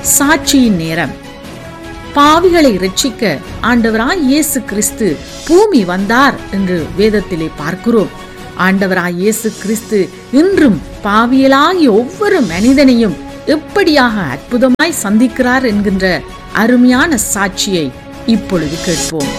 சாட்சியின் நேரம் பாவிகளை ரட்சிக்க ஆண்டவராய் இயேசு கிறிஸ்து பூமி வந்தார் என்று வேதத்திலே பார்க்கிறோம் ஆண்டவராய் இயேசு கிறிஸ்து இன்றும் பாவியலாகிய ஒவ்வொரு மனிதனையும் எப்படியாக அற்புதமாய் சந்திக்கிறார் என்கின்ற அருமையான சாட்சியை இப்பொழுது கேட்போம்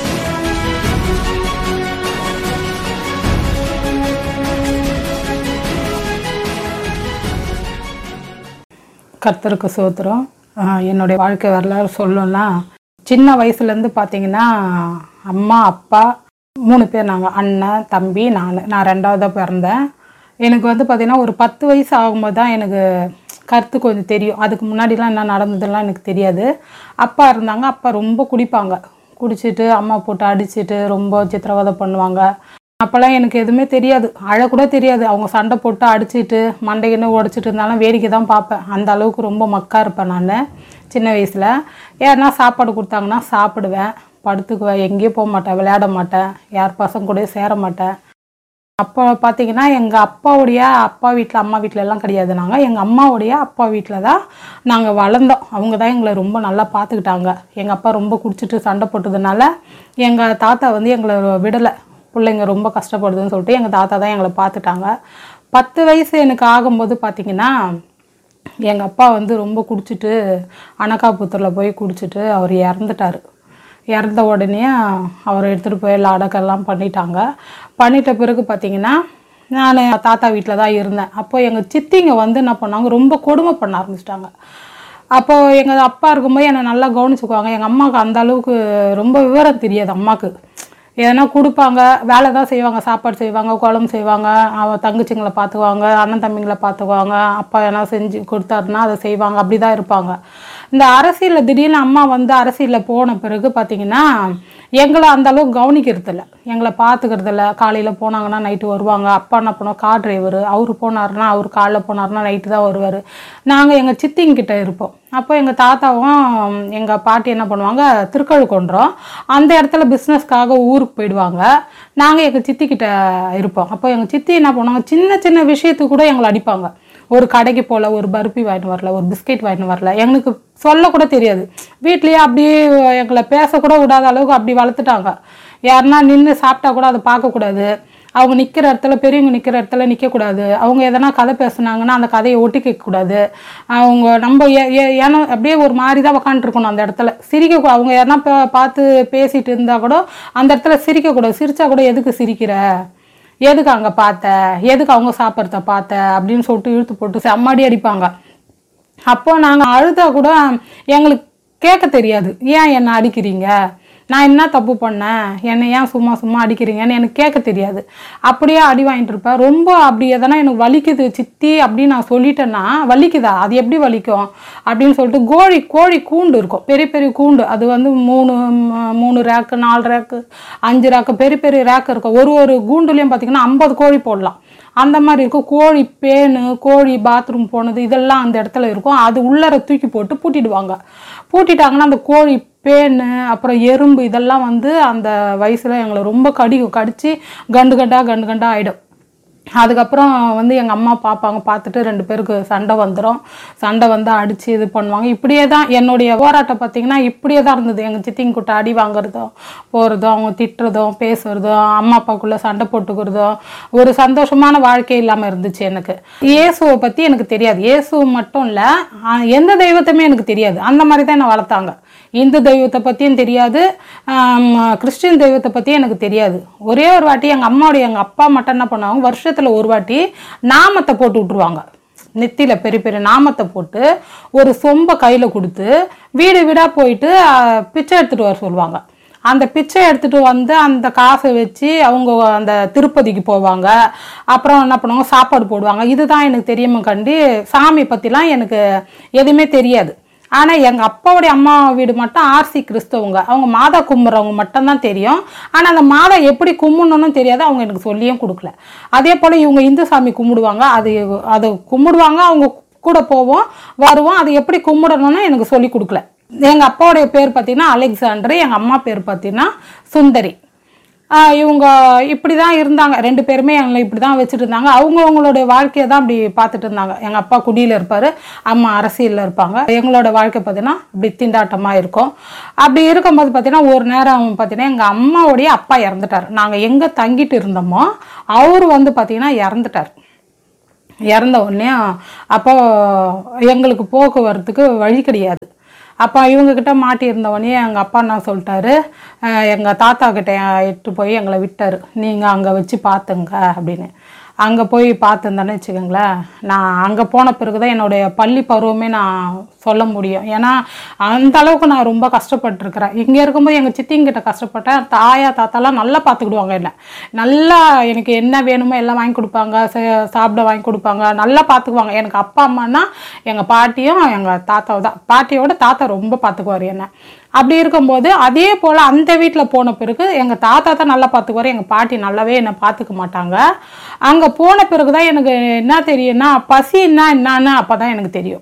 கர்த்தருக்கு சோத்திரம் ஆஹ் என்னுடைய வாழ்க்கை வரலாறு சொல்லணும்னா சின்ன வயசுலேருந்து பார்த்தீங்கன்னா அம்மா அப்பா மூணு பேர் நாங்கள் அண்ணன் தம்பி நான் நான் ரெண்டாவதாக பிறந்தேன் எனக்கு வந்து பார்த்தீங்கன்னா ஒரு பத்து வயசு ஆகும்போது தான் எனக்கு கருத்து கொஞ்சம் தெரியும் அதுக்கு முன்னாடிலாம் என்ன நடந்ததெல்லாம் எனக்கு தெரியாது அப்பா இருந்தாங்க அப்பா ரொம்ப குடிப்பாங்க குடிச்சிட்டு அம்மா போட்டு அடிச்சிட்டு ரொம்ப சித்திரவதை பண்ணுவாங்க அப்போல்லாம் எனக்கு எதுவுமே தெரியாது அழக்கூட தெரியாது அவங்க சண்டை போட்டு அடிச்சிட்டு மண்டைக்குன்னு உடச்சிட்டு இருந்தாலும் வேடிக்கை தான் பார்ப்பேன் அந்த அளவுக்கு ரொம்ப மக்கா இருப்பேன் நான் சின்ன வயசில் யாருன்னா சாப்பாடு கொடுத்தாங்கன்னா சாப்பிடுவேன் படுத்துக்குவேன் எங்கேயும் போக மாட்டேன் விளையாட மாட்டேன் யார் பசங்க கூடயும் சேர மாட்டேன் அப்போ பார்த்தீங்கன்னா எங்கள் அப்பாவுடைய அப்பா வீட்டில் அம்மா வீட்டில எல்லாம் கிடையாது நாங்கள் எங்கள் அம்மாவுடைய அப்பா வீட்டில் தான் நாங்கள் வளர்ந்தோம் அவங்க தான் எங்களை ரொம்ப நல்லா பார்த்துக்கிட்டாங்க எங்கள் அப்பா ரொம்ப குடிச்சிட்டு சண்டை போட்டதுனால எங்கள் தாத்தா வந்து எங்களை விடலை பிள்ளைங்க ரொம்ப கஷ்டப்படுதுன்னு சொல்லிட்டு எங்கள் தாத்தா தான் எங்களை பார்த்துட்டாங்க பத்து வயசு எனக்கு ஆகும்போது பார்த்தீங்கன்னா எங்கள் அப்பா வந்து ரொம்ப குடிச்சிட்டு அனகாபுத்தூரில் போய் குடிச்சிட்டு அவர் இறந்துட்டார் இறந்த உடனே அவரை எடுத்துகிட்டு போய் எல்லாம் அடக்கெல்லாம் பண்ணிட்டாங்க பண்ணிட்ட பிறகு பார்த்தீங்கன்னா நான் தாத்தா வீட்டில் தான் இருந்தேன் அப்போ எங்கள் சித்திங்க வந்து என்ன பண்ணாங்க ரொம்ப கொடுமை பண்ண ஆரம்பிச்சிட்டாங்க அப்போ எங்கள் அப்பா இருக்கும்போது என்னை நல்லா கவனிச்சுக்குவாங்க எங்கள் அம்மாவுக்கு அந்த அளவுக்கு ரொம்ப விவரம் தெரியாது அம்மாவுக்கு எதனா கொடுப்பாங்க வேலை தான் செய்வாங்க சாப்பாடு செய்வாங்க குழம்பு செய்வாங்க அவன் தங்கச்சிங்களை பார்த்துக்குவாங்க அண்ணன் தம்பிங்களை பார்த்துக்குவாங்க அப்பா எதனா செஞ்சு கொடுத்தாருன்னா அதை செய்வாங்க அப்படி தான் இருப்பாங்க இந்த அரசியலில் திடீர்னு அம்மா வந்து அரசியலில் போன பிறகு பார்த்தீங்கன்னா எங்களை அந்த அளவுக்கு கவனிக்கிறதில்ல எங்களை பார்த்துக்கிறதில்ல காலையில் போனாங்கன்னா நைட்டு வருவாங்க அப்பா என்ன பண்ணுவோம் கார் டிரைவர் அவர் போனாருன்னா அவர் காலைல போனாருன்னா நைட்டு தான் வருவார் நாங்கள் எங்கள் சித்திங்கிட்ட இருப்போம் அப்போ எங்கள் தாத்தாவும் எங்கள் பாட்டி என்ன பண்ணுவாங்க திருக்கழுக்குன்றோம் அந்த இடத்துல பிஸ்னஸ்க்காக ஊருக்கு போயிடுவாங்க நாங்கள் எங்கள் சித்திக்கிட்ட இருப்போம் அப்போ எங்கள் சித்தி என்ன பண்ணுவாங்க சின்ன சின்ன விஷயத்துக்கு கூட எங்களை அடிப்பாங்க ஒரு கடைக்கு போகல ஒரு பருப்பி வாங்கிட்டு வரல ஒரு பிஸ்கெட் வாங்கிட்டு வரல எங்களுக்கு சொல்லக்கூட தெரியாது வீட்லேயே அப்படியே எங்களை பேசக்கூட விடாத அளவுக்கு அப்படி வளர்த்துட்டாங்க யாருன்னா நின்று சாப்பிட்டா கூட அதை பார்க்கக்கூடாது அவங்க நிற்கிற இடத்துல பெரியவங்க நிற்கிற இடத்துல நிற்கக்கூடாது அவங்க எதனா கதை பேசுனாங்கன்னா அந்த கதையை ஒட்டி கேட்கக்கூடாது அவங்க நம்ம ஏ- ஏ- ஏன்னா அப்படியே ஒரு மாதிரி தான் உக்காந்துருக்கணும் அந்த இடத்துல சிரிக்க அவங்க யாருன்னா பா- பார்த்து பேசிட்டு இருந்தால் கூட அந்த இடத்துல சிரிக்கக்கூடாது சிரிச்சா கூட எதுக்கு சிரிக்கிற எதுக்கு அங்கே பார்த்த எதுக்கு அவங்க சாப்பிட்றத பார்த்த அப்படின்னு சொல்லிட்டு இழுத்து போட்டு செம்மாடி அடிப்பாங்க அப்போ நாங்கள் அழுதா கூட எங்களுக்கு கேட்க தெரியாது ஏன் என்னை அடிக்கிறீங்க நான் என்ன தப்பு பண்ணேன் என்னை ஏன் சும்மா சும்மா அடிக்கிறீங்கன்னு எனக்கு கேட்க தெரியாது அப்படியே அடி வாங்கிட்டு இருப்பேன் ரொம்ப அப்படி எதனா எனக்கு வலிக்குது சித்தி அப்படின்னு நான் சொல்லிட்டேன்னா வலிக்குதா அது எப்படி வலிக்கும் அப்படின்னு சொல்லிட்டு கோழி கோழி கூண்டு இருக்கும் பெரிய பெரிய கூண்டு அது வந்து மூணு ம- மூணு ரேக்கு நாலு ரேக்கு அஞ்சு ரேக்கு பெரிய பெரிய ரேக்கு இருக்கும் ஒரு ஒரு கூண்டுலேயும் பார்த்தீங்கன்னா ஐம்பது கோழி போடலாம் அந்த மாதிரி இருக்கும் கோழி பேனு கோழி பாத்ரூம் போனது இதெல்லாம் அந்த இடத்துல இருக்கும் அது உள்ளர தூக்கி போட்டு பூட்டிடுவாங்க பூட்டிட்டாங்கன்னா அந்த கோழி பேனு அப்புறம் எறும்பு இதெல்லாம் வந்து அந்த வயசில் எங்களை ரொம்ப கடிக்கும் கடிச்சு கண்டு கண்டா கண்டு கண்டா ஆகிடும் அதுக்கப்புறம் வந்து எங்கள் அம்மா பார்ப்பாங்க பார்த்துட்டு ரெண்டு பேருக்கு சண்டை வந்துடும் சண்டை வந்து அடித்து இது பண்ணுவாங்க இப்படியே தான் என்னுடைய போராட்டம் பார்த்தீங்கன்னா இப்படியே தான் இருந்தது எங்கள் சித்திங்க கூட்ட அடி வாங்குறதும் போகிறதும் அவங்க திட்டுறதும் பேசுறதும் அம்மா அப்பாக்குள்ளே சண்டை போட்டுக்கிறதும் ஒரு சந்தோஷமான வாழ்க்கை இல்லாமல் இருந்துச்சு எனக்கு இயேசுவை பற்றி எனக்கு தெரியாது இயேசு மட்டும் இல்லை எந்த தெய்வத்தையுமே எனக்கு தெரியாது அந்த மாதிரி தான் என்னை வளர்த்தாங்க இந்து தெய்வத்தை பற்றியும் தெரியாது ஆம், கிறிஸ்டியன் தெய்வத்தை பற்றியும் எனக்கு தெரியாது ஒரே ஒரு வாட்டி எங்கள் அம்மாவுடைய எங்கள் அப்பா மட்டும் என்ன பண்ணுவாங்க வருஷத்தில் ஒரு வாட்டி நாமத்தை போட்டு விட்ருவாங்க நெத்தியில் பெரிய பெரிய நாமத்தை போட்டு ஒரு சொம்பை கையில் கொடுத்து வீடு வீடாக போயிட்டு ஆ, பிச்சை எடுத்துகிட்டு வர சொல்லுவாங்க அந்த பிச்சை எடுத்துட்டு வந்து அந்த காசை வச்சு அவங்க அந்த திருப்பதிக்கு போவாங்க அப்புறம் என்ன பண்ணுவாங்க சாப்பாடு போடுவாங்க இதுதான் எனக்கு தெரியுமா கண்டி சாமி பற்றிலாம் எனக்கு எதுவுமே தெரியாது ஆனால் எங்கள் அப்பாவுடைய அம்மா வீடு மட்டும் ஆர்சி கிறிஸ்தவங்க அவங்க மாதா கும்பிட்றவங்க மட்டும்தான் தெரியும் ஆனால் அந்த மாதா எப்படி கும்பிடணும்னு தெரியாது அவங்க எனக்கு சொல்லியும் கொடுக்கல அதே போல் இவங்க இந்து சாமி கும்பிடுவாங்க அது அது கும்பிடுவாங்க அவங்க கூட போவோம் வருவோம் அது எப்படி கும்பிடணும்னு எனக்கு சொல்லி கொடுக்கல எங்கள் அப்பாவுடைய பேர் பார்த்தீங்கன்னா அலெக்சாண்டர் எங்கள் அம்மா பேர் பார்த்தீங்கன்னா சுந்தரி ஆஹ் இவங்க இப்படி தான் இருந்தாங்க ரெண்டு பேருமே எங்களை இப்படி தான் வச்சுட்டு இருந்தாங்க அவங்கவுங்களுடைய வாழ்க்கையை தான் அப்படி பார்த்துட்டு இருந்தாங்க எங்கள் அப்பா குடியில் இருப்பார் அம்மா அரசியலில் இருப்பாங்க எங்களோட வாழ்க்கை பார்த்தீங்கன்னா இப்படி திண்டாட்டமாக இருக்கும் அப்படி இருக்கும்போது பார்த்தீங்கன்னா ஒரு நேரம் பார்த்தீங்கன்னா எங்கள் அம்மாவுடைய அப்பா இறந்துட்டார் நாங்கள் எங்கே தங்கிட்டு இருந்தோமோ அவர் வந்து பார்த்தீங்கன்னா இறந்துட்டார் இறந்த உடனே அப்போ எங்களுக்கு போக்குவரத்துக்கு வழி கிடையாது அப்போ இவங்கக்கிட்ட மாட்டியிருந்த உடனே எங்கள் அப்பா என்ன சொல்லிட்டாரு எங்கள் தாத்தா கிட்ட இட்டு போய் எங்களை விட்டார் நீங்கள் அங்கே வச்சு பார்த்துங்க அப்படின்னு அங்கே போய் பார்த்துருந்தேன்னு வச்சுக்கோங்களேன் நான் அங்கே போன பிறகு தான் என்னுடைய பள்ளி பருவமே நான் சொல்ல முடியும் ஏன்னா அந்த அளவுக்கு நான் ரொம்ப கஷ்டப்பட்டிருக்கிறேன் இங்கே இருக்கும்போது எங்கள் சித்திங்கிட்ட கஷ்டப்பட்டேன் தாயா தாத்தாலாம் நல்லா பார்த்துக்கிடுவாங்க என்ன நல்லா எனக்கு என்ன வேணுமோ எல்லாம் வாங்கி கொடுப்பாங்க ச- சாப்பிட வாங்கி கொடுப்பாங்க நல்லா பார்த்துக்குவாங்க எனக்கு அப்பா அம்மானா எங்கள் பாட்டியும் எங்கள் தாத்தாவும் தான் பாட்டியோட தாத்தா ரொம்ப பார்த்துக்குவார் என்ன அப்படி இருக்கும்போது அதே போல் அந்த வீட்டில் போன பிறகு எங்கள் தாத்தா தான் நல்லா பார்த்துக்குவார் எங்கள் பாட்டி நல்லாவே என்னை பார்த்துக்க மாட்டாங்க அங்கே போன பிறகு தான் எனக்கு என்ன தெரியும்னா பசின்னா என்னன்னு அப்போ தான் எனக்கு தெரியும்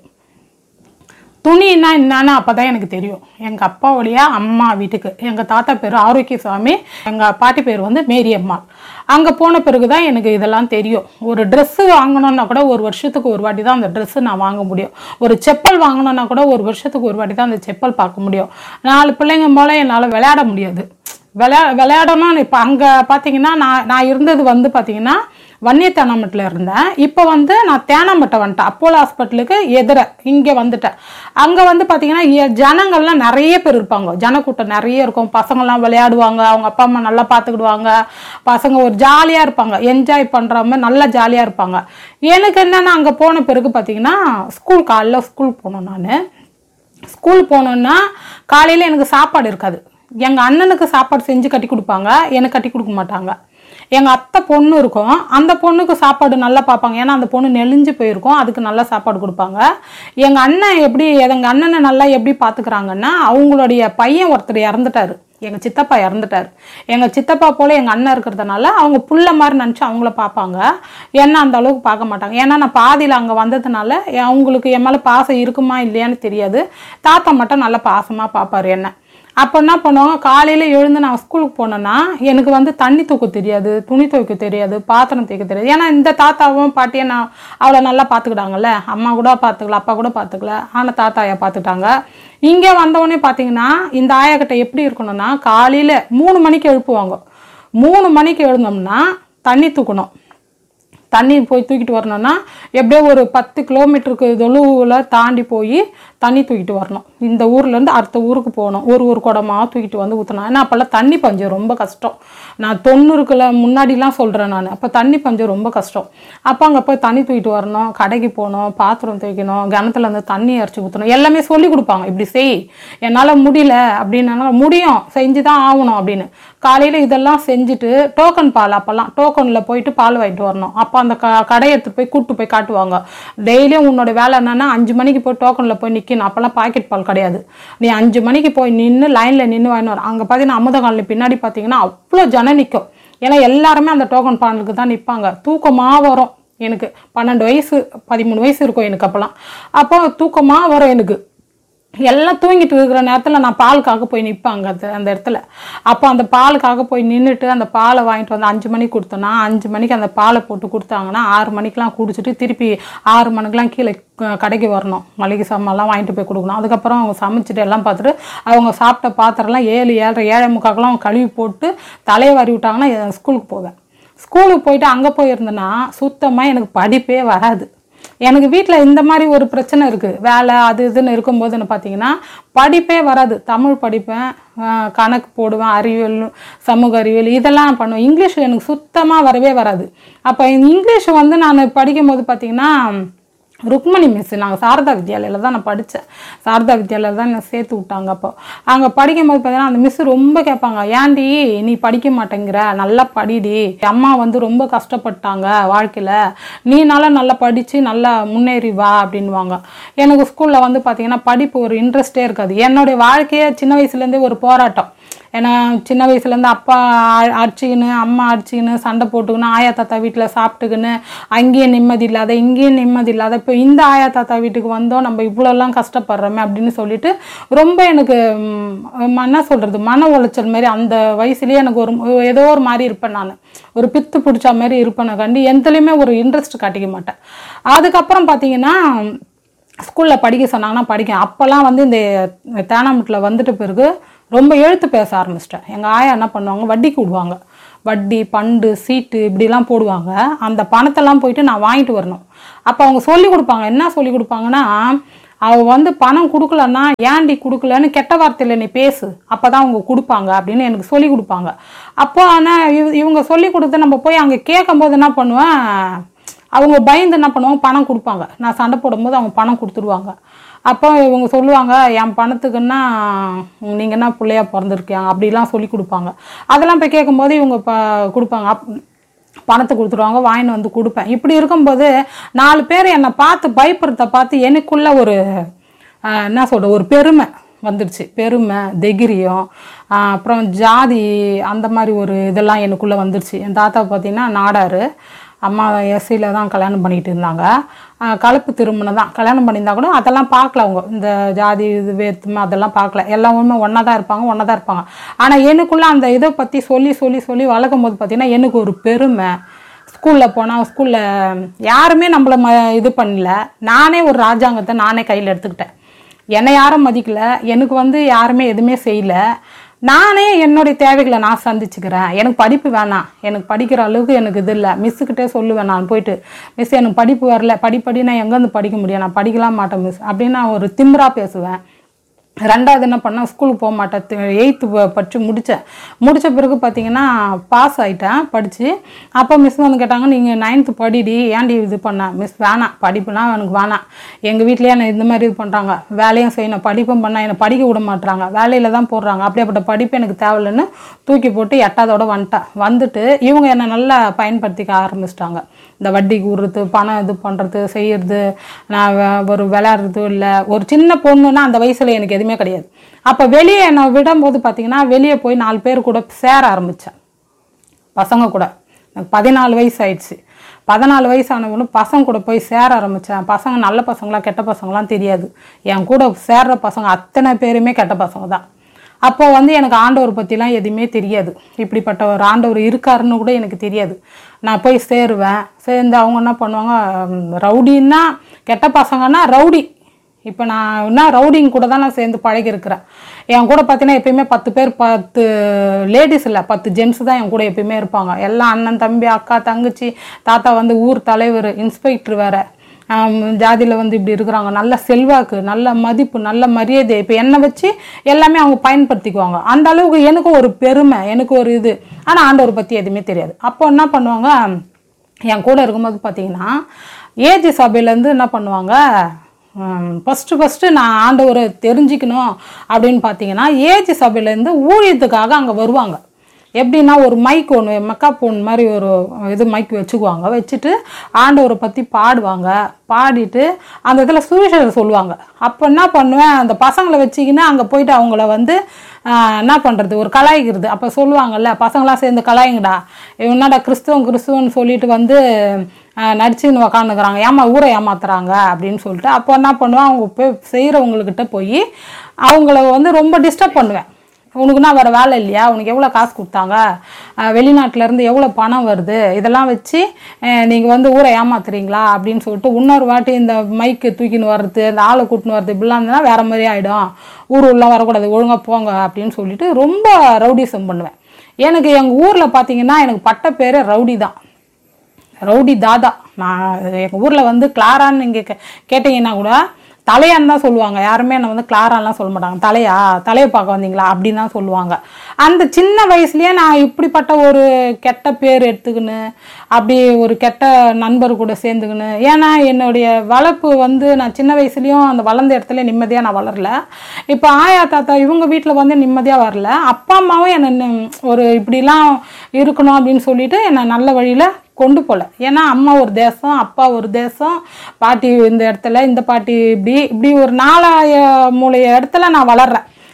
துணின்னா என்னன்னு அப்போ தான் எனக்கு தெரியும் எங்கள் அப்பாவுடைய அம்மா வீட்டுக்கு எங்கள் தாத்தா பேர் ஆரோக்கியசாமி எங்கள் பாட்டி பேர் வந்து மேரி அம்மாள் அங்கே போன பிறகு தான் எனக்கு இதெல்லாம் தெரியும் ஒரு ட்ரெஸ்ஸு வாங்கணுன்னா கூட ஒரு வருஷத்துக்கு ஒரு வாட்டி தான் அந்த ட்ரெஸ்ஸு நான் வாங்க முடியும் ஒரு செப்பல் வாங்கணுன்னா கூட ஒரு வருஷத்துக்கு ஒரு வாட்டி தான் அந்த செப்பல் பார்க்க முடியும் நாலு பிள்ளைங்க போல என்னால் விளையாட முடியாது விளையா விளையாடணும் இப்போ அங்கே பார்த்தீங்கன்னா நான் நான் இருந்தது வந்து பார்த்தீங்கன்னா வன்னிய தேனாம்பட்டில் இருந்தேன் இப்போ வந்து நான் தேனாம்பட்டை வந்துட்டேன் அப்போலோ ஹாஸ்பிட்டலுக்கு எதிர இங்கே வந்துட்டேன் அங்கே வந்து பார்த்தீங்கன்னா எ- ஜனங்கள்லாம் நிறைய பேர் இருப்பாங்க ஜனக்கூட்டம் நிறைய இருக்கும் பசங்கள்லாம் விளையாடுவாங்க அவங்க அப்பா அம்மா நல்லா பார்த்துக்கிடுவாங்க பசங்க ஒரு ஜாலியாக இருப்பாங்க என்ஜாய் பண்ணுற மாதிரி நல்லா ஜாலியாக இருப்பாங்க எனக்கு என்னென்னா அங்கே போன பிறகு பார்த்தீங்கன்னா ஸ்கூல் காலைல ஸ்கூல் போனோம் நான் ஸ்கூல் போனோன்னா காலையில் எனக்கு சாப்பாடு இருக்காது எங்கள் அண்ணனுக்கு சாப்பாடு செஞ்சு கட்டி கொடுப்பாங்க எனக்கு கட்டி கொடுக்க மாட்டாங்க எங்கள் அத்தை பொண்ணு இருக்கும் அந்த பொண்ணுக்கு சாப்பாடு நல்லா பார்ப்பாங்க ஏன்னா அந்த பொண்ணு நெளிஞ்சு போயிருக்கும் அதுக்கு நல்லா சாப்பாடு கொடுப்பாங்க எங்கள் அண்ணன் எப்படி எங்கள் அண்ணனை நல்லா எப்படி பார்த்துக்கிறாங்கன்னா அவங்களுடைய பையன் ஒருத்தர் இறந்துட்டாரு எங்கள் சித்தப்பா இறந்துட்டார் எங்கள் சித்தப்பா போல் எங்கள் அண்ணன் இருக்கிறதுனால அவங்க புள்ள மாதிரி நினச்சி அவங்கள பார்ப்பாங்க என்ன அந்த அளவுக்கு பார்க்க மாட்டாங்க ஏன்னா நான் பாதியில் அங்கே வந்ததுனால எ- அவங்களுக்கு என் மேலே பாசம் இருக்குமா இல்லையான்னு தெரியாது தாத்தா மட்டும் நல்லா பாசமாக பார்ப்பாரு என்ன அப்போ என்ன பண்ணுவாங்க காலையில் எழுந்து நான் ஸ்கூலுக்கு போனேன்னா எனக்கு வந்து தண்ணி தூக்க தெரியாது துணி துவைக்க தெரியாது பாத்திரம் தேய்க்க தெரியாது ஏன்னா இந்த தாத்தாவும் பாட்டியும் நான் அவளை நல்லா பார்த்துக்கிட்டாங்கல்ல அம்மா கூட பார்த்துக்கல அப்பா கூட பார்த்துக்கல ஆனால் தாத்தா ஆயா பார்த்துக்கிட்டாங்க இங்கே வந்தவொடனே பார்த்தீங்கன்னா இந்த ஆயாக்கிட்ட எப்படி இருக்கணும்னா காலையில் மூணு மணிக்கு எழுப்புவாங்க மூணு மணிக்கு எழுந்தோம்னா தண்ணி தூக்கணும் தண்ணி போய் தூக்கிட்டு வரணும்னா எப்படியோ ஒரு பத்து கிலோமீட்டருக்கு தொழுவில் தாண்டி போய் தண்ணி தூக்கிட்டு வரணும் இந்த ஊர்லேருந்து அடுத்த ஊருக்கு போகணும் ஒரு ஒரு குடமா தூக்கிட்டு வந்து ஊற்றணும் ஏன்னா அப்போல்லாம் தண்ணி பஞ்சம் ரொம்ப கஷ்டம் நான் தொண்ணூறுக்குள்ள முன்னாடிலாம் சொல்கிறேன் நான் அப்போ தண்ணி பஞ்சம் ரொம்ப கஷ்டம் அப்போ அங்கே போய் தண்ணி தூக்கிட்டு வரணும் கடைக்கு போகணும் பாத்திரம் துவைக்கணும் கிணத்துல இருந்து தண்ணி இறச்சி ஊற்றணும் எல்லாமே சொல்லி கொடுப்பாங்க இப்படி செய் என்னால் முடியல அப்படின்னா முடியும் செஞ்சு தான் ஆகணும் அப்படின்னு காலையில் இதெல்லாம் செஞ்சுட்டு டோக்கன் பால் அப்போல்லாம் டோக்கனில் போயிட்டு பால் வாங்கிட்டு வரணும் அப்போ அந்த க கடையை எடுத்துட்டு போய் கூட்டு போய் காட்டுவாங்க டெய்லியும் உன்னோட வேலை என்னன்னா அஞ்சு மணிக்கு போய் டோக்கனில் போய் நிற்கணும் அப்போல்லாம் பாக்கெட் பால் கிடையாது நீ அஞ்சு மணிக்கு போய் நின்று லைனில் நின்று வாங்கிட்டு வர அங்கே பார்த்தீங்கன்னா அமுத காலனி பின்னாடி பார்த்தீங்கன்னா அவ்வளோ ஜனம் நிற்கும் ஏன்னா எல்லாருமே அந்த டோக்கன் பாலுக்கு தான் நிற்பாங்க தூக்கமாக வரும் எனக்கு பன்னெண்டு வயசு பதிமூணு வயசு இருக்கும் எனக்கு அப்போல்லாம் அப்போ தூக்கமாக வரும் எனக்கு எல்லாம் தூங்கிட்டு இருக்கிற நேரத்தில் நான் பாலுக்காக போய் நிற்பாங்க அந்த அந்த இடத்துல அப்போ அந்த பாலுக்காக போய் நின்றுட்டு அந்த பாலை வாங்கிட்டு வந்து அஞ்சு மணிக்கு கொடுத்தோன்னா அஞ்சு மணிக்கு அந்த பாலை போட்டு கொடுத்தாங்கன்னா ஆறு மணிக்கெலாம் குடிச்சிட்டு திருப்பி ஆறு மணிக்கெலாம் கீழே க- கடைக்கு வரணும் மளிகை சாமான்லாம் வாங்கிட்டு போய் கொடுக்கணும் அதுக்கப்புறம் அவங்க சமைச்சிட்டு எல்லாம் பார்த்துட்டு அவங்க சாப்பிட்ட பாத்திரம்லாம் ஏழு ஏழரை ஏழை முக்காக்கெல்லாம் கழுவி போட்டு தலையை வாரி விட்டாங்கன்னா எ- ஸ்கூலுக்கு போவேன் ஸ்கூலுக்கு போயிட்டு அங்கே போயிருந்தேன்னா சுத்தமாக எனக்கு படிப்பே வராது எனக்கு வீட்டில் இந்த மாதிரி ஒரு பிரச்சனை இருக்குது வேலை அது இதுன்னு இருக்கும்போதுன்னு பார்த்தீங்கன்னா படிப்பே வராது தமிழ் படிப்பேன் ஆஹ் கணக்கு போடுவேன் அறிவியல் சமூக அறிவியல் இதெல்லாம் பண்ணுவேன் இங்கிலீஷ் எனக்கு சுத்தமாக வரவே வராது அப்போ இங்கிலீஷ் வந்து நான் படிக்கும்போது பார்த்தீங்கன்னா ருக்மணி மிஸ் நாங்கள் சாரதா வித்யாலயில் தான் நான் படித்தேன் சாரதா வித்யாலயில் தான் என்னை சேர்த்து விட்டாங்க அப்போ அங்கே படிக்கும்போது பார்த்தீங்கன்னா அந்த மிஸ் ரொம்ப கேட்பாங்க ஏன்டி நீ படிக்க மாட்டேங்கிற நல்லா படிடி அம்மா வந்து ரொம்ப கஷ்டப்பட்டாங்க வாழ்க்கையில் நீனால நல்லா படித்து நல்லா முன்னேறி வா அப்படின்வாங்க எனக்கு ஸ்கூலில் வந்து பார்த்தீங்கன்னா படிப்பு ஒரு இன்ட்ரெஸ்டே இருக்காது என்னுடைய வாழ்க்கையே சின்ன வயசுலேருந்தே ஒரு போராட்டம் ஏன்னா சின்ன வயசுலேருந்து அப்பா அ- அடிச்சுக்கின்னு அம்மா அடிச்சுக்கின்னு சண்டை போட்டுக்கின்னு ஆயா தாத்தா வீட்டில் சாப்பிட்டுக்கின்னு அங்கேயும் நிம்மதி இல்லாத இங்கேயும் நிம்மதி இல்லாத இப்போ இந்த ஆயா தாத்தா வீட்டுக்கு வந்தோம் நம்ம இவ்வளோலாம் கஷ்டப்படுறோமே அப்படின்னு சொல்லிட்டு ரொம்ப எனக்கு ம், என்ன சொல்கிறது மன உளைச்சல் மாதிரி அந்த வயசுலேயே எனக்கு ஒரு ஏதோ ஒரு மாதிரி இருப்பேன் நான் ஒரு பித்து பிடிச்ச மாதிரி இருப்பேன் கண்டி எந்தலையுமே ஒரு இன்ட்ரெஸ்ட் காட்டிக்க மாட்டேன் அதுக்கப்புறம் பார்த்தீங்கன்னா ஸ்கூலில் படிக்க சொன்னாங்கன்னா படிக்க அப்போல்லாம் வந்து இந்த தேனாம்பட்டில் வந்துட்ட பிறகு ரொம்ப எழுத்து பேச ஆரம்பிச்சிட்டேன் எங்கள் ஆயா என்ன பண்ணுவாங்க வட்டிக்கு விடுவாங்க வட்டி பண்டு சீட்டு இப்படிலாம் போடுவாங்க அந்த பணத்தெல்லாம் போயிட்டு நான் வாங்கிட்டு வரணும் அப்போ அவங்க சொல்லி கொடுப்பாங்க என்ன சொல்லி கொடுப்பாங்கன்னா அவ வந்து பணம் கொடுக்கலன்னா ஏன்டி கொடுக்கலன்னு கெட்ட வார்த்தையில் நீ பேசு அப்போ தான் அவங்க கொடுப்பாங்க அப்படின்னு எனக்கு சொல்லி கொடுப்பாங்க அப்போ ஆனால் இவங்க சொல்லி கொடுத்து நம்ம போய் அங்கே கேட்கும்போது என்ன பண்ணுவேன் அவங்க பயந்து என்ன பண்ணுவாங்க பணம் கொடுப்பாங்க நான் சண்டை போடும்போது அவங்க பணம் கொடுத்துருவாங்க அப்போ இவங்க சொல்லுவாங்க என் பணத்துக்குன்னா நீங்கள் என்ன பிள்ளையா பிறந்திருக்கீங்க அப்படிலாம் சொல்லி கொடுப்பாங்க அதெல்லாம் போய் கேட்கும்போது இவங்க ப கொடுப்பாங்க அப் பணத்தை கொடுத்துருவாங்க வாங்கின்னு வந்து கொடுப்பேன் இப்படி இருக்கும்போது நாலு பேர் என்னை பார்த்து பயப்படுறத பார்த்து எனக்குள்ள ஒரு ஆஹ், என்ன சொல்ற ஒரு பெருமை வந்துடுச்சு பெருமை தைரியம் ஆஹ், அப்புறம் ஜாதி அந்த மாதிரி ஒரு இதெல்லாம் எனக்குள்ளே வந்துடுச்சு என் தாத்தா பார்த்தீங்கன்னா நாடார் அம்மா எஸ்சியில் தான் கல்யாணம் பண்ணிக்கிட்டு இருந்தாங்க ஆஹ், கலப்பு திருமணம் தான் கல்யாணம் பண்ணியிருந்தா கூட அதெல்லாம் பார்க்கல அவங்க இந்த ஜாதி இது வேற்றுமை அதெல்லாம் பார்க்கல எல்லாருமே ஒன்றா தான் இருப்பாங்க ஒன்றா தான் இருப்பாங்க ஆனால் எனக்குள்ளே அந்த இதை பற்றி சொல்லி சொல்லி சொல்லி வளர்க்கும் போது பார்த்தீங்கன்னா எனக்கு ஒரு பெருமை ஸ்கூலில் போனால் ஸ்கூலில் யாருமே நம்மளை ம இது பண்ணல நானே ஒரு ராஜாங்கத்தை நானே கையில் எடுத்துக்கிட்டேன் என்னை யாரும் மதிக்கல எனக்கு வந்து யாருமே எதுவுமே செய்யல நானே என்னுடைய தேவைகளை நான் சந்திச்சுக்கிறேன் எனக்கு படிப்பு வேணாம் எனக்கு படிக்கிற அளவுக்கு எனக்கு இது இல்லை மிஸ்ஸுக்கிட்டே சொல்லுவேன் நான் போயிட்டு மிஸ் எனக்கு படிப்பு வரல படிப்படி நான் எங்கேருந்து படிக்க முடியும் நான் படிக்கலாம் மாட்டேன் மிஸ் அப்படின்னு நான் ஒரு திமிரா பேசுவேன் ரெண்டாவது என்ன பண்ணேன் ஸ்கூலுக்கு போக மாட்டேன் எயித்து படித்து முடித்தேன் முடித்த பிறகு பார்த்தீங்கன்னா பாஸ் ஆகிட்டேன் படித்து அப்போ மிஸ் வந்து கேட்டாங்க நீங்கள் நைன்த்து படிடி ஏன்டி இது பண்ண மிஸ் வேணாம் படிப்புலாம் எனக்கு வேணாம் எங்கள் வீட்லேயே என்னை இந்த மாதிரி இது பண்ணுறாங்க வேலையும் செய்யணும் படிப்பும் பண்ணால் என்னை படிக்க விட மாட்றாங்க வேலையில் தான் போடுறாங்க அப்படியாப்பட்ட படிப்பு எனக்கு தேவையில்லைன்னு தூக்கி போட்டு எட்டாவதோட வந்துட்டேன் வந்துட்டு இவங்க என்னை நல்லா பயன்படுத்திக்க ஆரம்பிச்சிட்டாங்க இந்த வட்டிக்கு விடுறது பணம் இது பண்ணுறது செய்யறது நான் வே- ஒரு விளையாடுறது இல்லை ஒரு சின்ன பொண்ணுன்னா அந்த வயசில் எனக்கு எதுவுமே கிடையாது அப்போ வெளியே என்னை விடும்போது பார்த்தீங்கன்னா வெளியே போய் நாலு பேர் கூட சேர ஆரம்பித்தேன் பசங்க கூட எனக்கு பதினாலு வயசு ஆயிடுச்சு பதினாலு வயசானவனும் பசங்க கூட போய் சேர ஆரம்பித்தேன் பசங்க நல்ல பசங்களா கெட்ட பசங்களாம் தெரியாது என் கூட சேர்ற பசங்க அத்தனை பேருமே கெட்ட பசங்க தான் அப்போ வந்து எனக்கு ஆண்டவர் பற்றிலாம் எதுவுமே தெரியாது இப்படிப்பட்ட ஒரு ஆண்டவர் இருக்காருன்னு கூட எனக்கு தெரியாது நான் போய் சேருவேன் சேர்ந்து அவங்க என்ன பண்ணுவாங்க ம், ரவுடின்னா கெட்ட பசங்கன்னா ரவுடி இப்போ நான் என்ன ரவுடிங் கூட தான் நான் சேர்ந்து பழகிருக்கிறேன் என் கூட பார்த்தீங்கன்னா எப்பயுமே பத்து பேர் பத்து லேடிஸ் இல்லை பத்து ஜென்ஸ் தான் என் கூட எப்பயுமே இருப்பாங்க எல்லாம் அண்ணன் தம்பி அக்கா தங்கச்சி தாத்தா வந்து ஊர் தலைவர் இன்ஸ்பெக்டர் வேற ஜாதியில் வந்து இப்படி இருக்கிறாங்க நல்ல செல்வாக்கு நல்ல மதிப்பு நல்ல மரியாதை இப்போ என்னை வச்சு எல்லாமே அவங்க பயன்படுத்திக்குவாங்க அந்த அளவுக்கு எனக்கு ஒரு பெருமை எனக்கு ஒரு இது ஆனால் ஆண்டவர் பற்றி எதுவுமே தெரியாது அப்போ என்ன பண்ணுவாங்க என் கூட இருக்கும்போது பார்த்தீங்கன்னா ஏஜி சபையிலேருந்து என்ன பண்ணுவாங்க ஃபஸ்ட்டு ஃபஸ்ட்டு நான் ஆண்டவரை தெரிஞ்சுக்கணும் அப்படின்னு பார்த்தீங்கன்னா ஏஜி சபையிலேருந்து ஊழியத்துக்காக அங்கே வருவாங்க எப்படின்னா ஒரு மைக் ஒன்று மெக்கா போன் மாதிரி ஒரு இது மைக் வச்சுக்குவாங்க வச்சுட்டு ஆண்டவரை பற்றி பாடுவாங்க பாடிட்டு அந்த இதில் சுவிசேஷம் சொல்லுவாங்க அப்போ என்ன பண்ணுவேன் அந்த பசங்களை வச்சுக்கின்னு அங்கே போயிட்டு அவங்கள வந்து ஆஹ், என்ன பண்ணுறது ஒரு கலாய்க்கிறது அப்போ சொல்லுவாங்கல்ல பசங்களாம் சேர்ந்து கலாயுங்கடா என்னடா கிறிஸ்துவம் கிறிஸ்துவன்னு சொல்லிட்டு வந்து ஆஹ், நடிச்சுன்னு உக்காந்துக்கிறாங்க ஏமா ஊரை ஏமாத்துறாங்க அப்படின்னு சொல்லிட்டு அப்போ என்ன பண்ணுவேன் அவங்க போய் செய்கிறவங்கக்கிட்ட போய் அவங்கள வந்து ரொம்ப டிஸ்டர்ப் பண்ணுவேன் உனக்குன்னா வேறு வேலை இல்லையா உனக்கு எவ்வளோ காசு கொடுத்தாங்க அஹ் வெளிநாட்டுலேருந்து எவ்வளோ பணம் வருது இதெல்லாம் வச்சு நீங்கள் வந்து ஊரை ஏமாத்துறீங்களா அப்படின்னு சொல்லிட்டு இன்னொரு வாட்டி இந்த மைக்கு தூக்கின்னு வர்றது இந்த ஆளை கூட்டின்னு வர்றது இப்படிலாம் இருந்ததுன்னா வேறு மாதிரி ஆகிடும் ஊர் உள்ள வரக்கூடாது ஒழுங்காக போங்க அப்படின்னு சொல்லிட்டு ரொம்ப ரவுடிசம் பண்ணுவேன் எனக்கு எங்கள் ஊரில் பார்த்தீங்கன்னா எனக்கு பட்ட பேரே ரவுடி தான் ரவுடி தாதா நான் எங்கள் ஊரில் வந்து கிளாரான்னு நீங்கள் கே கேட்டிங்கன்னா கூட தலையான்னு தான் சொல்லுவாங்க யாருமே என்னை வந்து கிளாரான்லாம் சொல்ல மாட்டாங்க தலையா தலையை பார்க்க வந்தீங்களா அப்படின்னு தான் சொல்லுவாங்க அந்த சின்ன வயசுலயே நான் இப்படிப்பட்ட ஒரு கெட்ட பேர் எடுத்துக்கின்னு அப்படி ஒரு கெட்ட நண்பர் கூட சேர்ந்துக்கின்னு ஏன்னா என்னுடைய வளர்ப்பு வந்து நான் சின்ன வயசுலேயும் அந்த வளர்ந்த இடத்துல நிம்மதியாக நான் வளரல இப்போ ஆயா தாத்தா இவங்க வீட்டில் வந்து நிம்மதியாக வரல அப்பா அம்மாவும் என்னை ஒரு இப்படிலாம் இருக்கணும் அப்படின்னு சொல்லிட்டு என்னை நல்ல வழியில் கொண்டு போகல ஏன்னா அம்மா ஒரு தேசம் அப்பா ஒரு தேசம் பாட்டி இந்த இடத்துல இந்த பாட்டி இப்படி இப்படி ஒரு நாலாய மூலைய இடத்துல நான் வளர்றேன்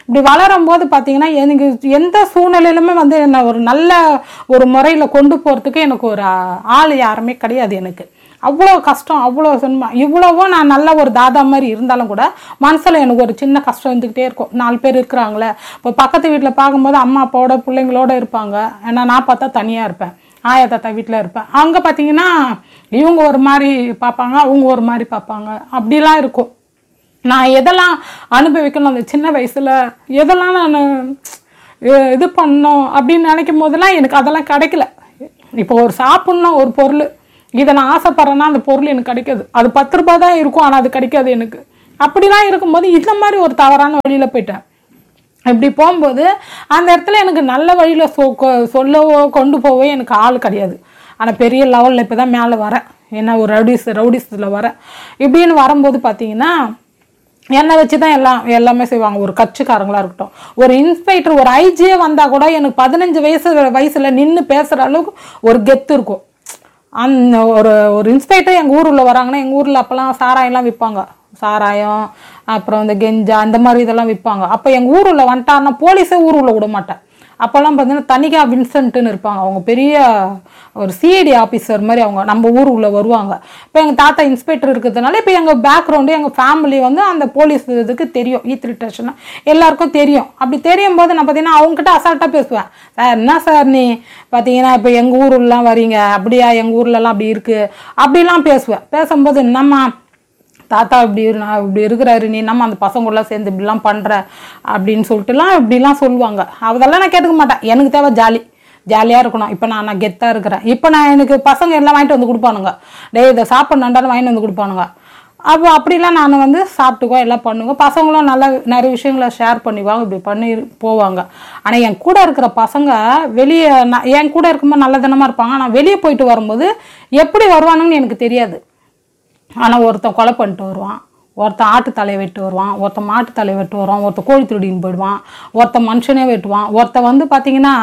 இப்படி வளரும் போது பார்த்தீங்கன்னா எனக்கு எந்த சூழ்நிலையிலுமே வந்து என்னை ஒரு நல்ல ஒரு முறையில் கொண்டு போகிறதுக்கு எனக்கு ஒரு ஆ- ஆள் யாருமே கிடையாது எனக்கு அவ்வளோ கஷ்டம் அவ்வளோ சினிமா இவ்வளவோ நான் நல்ல ஒரு தாதா மாதிரி இருந்தாலும் கூட மனசில் எனக்கு ஒரு சின்ன கஷ்டம் இருந்துக்கிட்டே இருக்கும் நாலு பேர் இருக்கிறாங்களே இப்போ பக்கத்து வீட்டில் பார்க்கும்போது அம்மா அப்பாவோட பிள்ளைங்களோட இருப்பாங்க ஏன்னா நான் பார்த்தா தனியாக இருப்பேன் ஆயா தாத்தா வீட்டில் இருப்பேன் அங்கே பார்த்தீங்கன்னா இவங்க ஒரு மாதிரி பார்ப்பாங்க அவங்க ஒரு மாதிரி பார்ப்பாங்க அப்படிலாம் இருக்கும் நான் எதெல்லாம் அனுபவிக்கணும் அந்த சின்ன வயசில் எதெல்லாம் நான் அஹ், இது பண்ணோம் அப்படின்னு நினைக்கும் போதெல்லாம் எனக்கு அதெல்லாம் கிடைக்கல இப்போ ஒரு சாப்பிட்ணும் ஒரு பொருள் இதை நான் ஆசைப்பட்றேன்னா அந்த பொருள் எனக்கு கிடைக்காது அது பத்து ரூபாய் தான் இருக்கும் ஆனால் அது கிடைக்காது எனக்கு அப்படிலாம் இருக்கும்போது இந்த மாதிரி ஒரு தவறான வழியில் போயிட்டேன் இப்படி போகும்போது அந்த இடத்துல எனக்கு நல்ல வழியில் சொ கொ- சொல்லவோ கொண்டு போவோ எனக்கு ஆள் கிடையாது ஆனால் பெரிய லெவலில் இப்போ தான் மேலே வரேன் என்ன ஒரு ரவுடிஸ் ரவுடிஸில் வரேன் இப்படின்னு வரும்போது பார்த்தீங்கன்னா என்னை வச்சு தான் எல்லாம் எல்லாமே செய்வாங்க ஒரு கட்சிக்காரங்களா இருக்கட்டும் ஒரு இன்ஸ்பெக்டர் ஒரு ஐஜியே வந்தால் கூட எனக்கு பதினஞ்சு வயசு வயசில் நின்று பேசுகிற அளவுக்கு ஒரு கெத்து இருக்கும் அந்த ஒரு ஒரு இன்ஸ்பெக்டர் எங்கள் ஊரில் வராங்கன்னா எங்கள் ஊரில் அப்போல்லாம் சாராயம்லாம் விற்பாங்க சாராயம் அப்புறம் இந்த கெஞ்சா இந்த மாதிரி இதெல்லாம் விற்பாங்க அப்போ எங்கள் ஊரில் வந்துட்டாருன்னா போலீஸே ஊருக்குள்ள விட மாட்டேன் அப்போல்லாம் பார்த்தீங்கன்னா தனிகா வின்சென்ட்னு இருப்பாங்க அவங்க பெரிய ஒரு சிஐடி ஆஃபீஸர் மாதிரி அவங்க நம்ம ஊருக்குள்ள வருவாங்க இப்போ எங்கள் தாத்தா இன்ஸ்பெக்டர் இருக்கிறதுனால இப்போ எங்கள் பேக்ரவுண்டு எங்கள் ஃபேமிலி வந்து அந்த போலீஸ் இதுக்கு தெரியும் ஈ த்ரீ ஸ்டேஷன் எல்லாருக்கும் தெரியும் அப்படி தெரியும் போது நான் பார்த்தீங்கன்னா அவங்ககிட்ட அசால்ட்டாக பேசுவேன் சார் என்ன சார் நீ பார்த்தீங்கன்னா இப்போ எங்கள் ஊருலாம் வரீங்க அப்படியா எங்கள் ஊர்லலாம் அப்படி இருக்குது அப்படிலாம் பேசுவேன் பேசும்போது என்னம்மா தாத்தா இப்படி இரு- நான் இப்படி இருக்கிறாரு நீ நம்ம அந்த பசங்களெலாம் சேர்ந்து இப்படிலாம் பண்ணுற அப்படின்னு சொல்லிட்டுலாம் இப்படிலாம் சொல்லுவாங்க அதெல்லாம் நான் கேட்டுக்க மாட்டேன் எனக்கு தேவை ஜாலி ஜாலியாக இருக்கணும் இப்போ நான் நான் கெத்தாக இருக்கிறேன் இப்போ நான் எனக்கு பசங்க எல்லாம் வாங்கிட்டு வந்து கொடுப்பானுங்க டேய் இதை சாப்பிட்ணுண்டாலும் வாங்கிட்டு வந்து கொடுப்பானுங்க அப்போ அப்படிலாம் நான் வந்து சாப்பிட்டுக்கோ எல்லாம் பண்ணுங்க பசங்களும் நல்லா நிறைய விஷயங்களை ஷேர் பண்ணிக்குவாங்க இப்படி பண்ணி போவாங்க ஆனால் என் கூட இருக்கிற பசங்க வெளியே நான் என் கூட இருக்கும்போது நல்லதனமாக இருப்பாங்க ஆனால் வெளியே போயிட்டு வரும்போது எப்படி வருவானுங்கன்னு எனக்கு தெரியாது ஆனால் ஒருத்தன் கொலை பண்ணிட்டு வருவான் ஒருத்தன் ஆட்டு தலையை வெட்டு வருவான் ஒருத்தன் மாட்டு தலையை வெட்டு வருவான் ஒருத்தன் கோழி திருடின்னு போயிடுவான் ஒருத்தன் மனுஷனே வெட்டுவான் ஒருத்தன் வந்து பார்த்தீங்கன்னா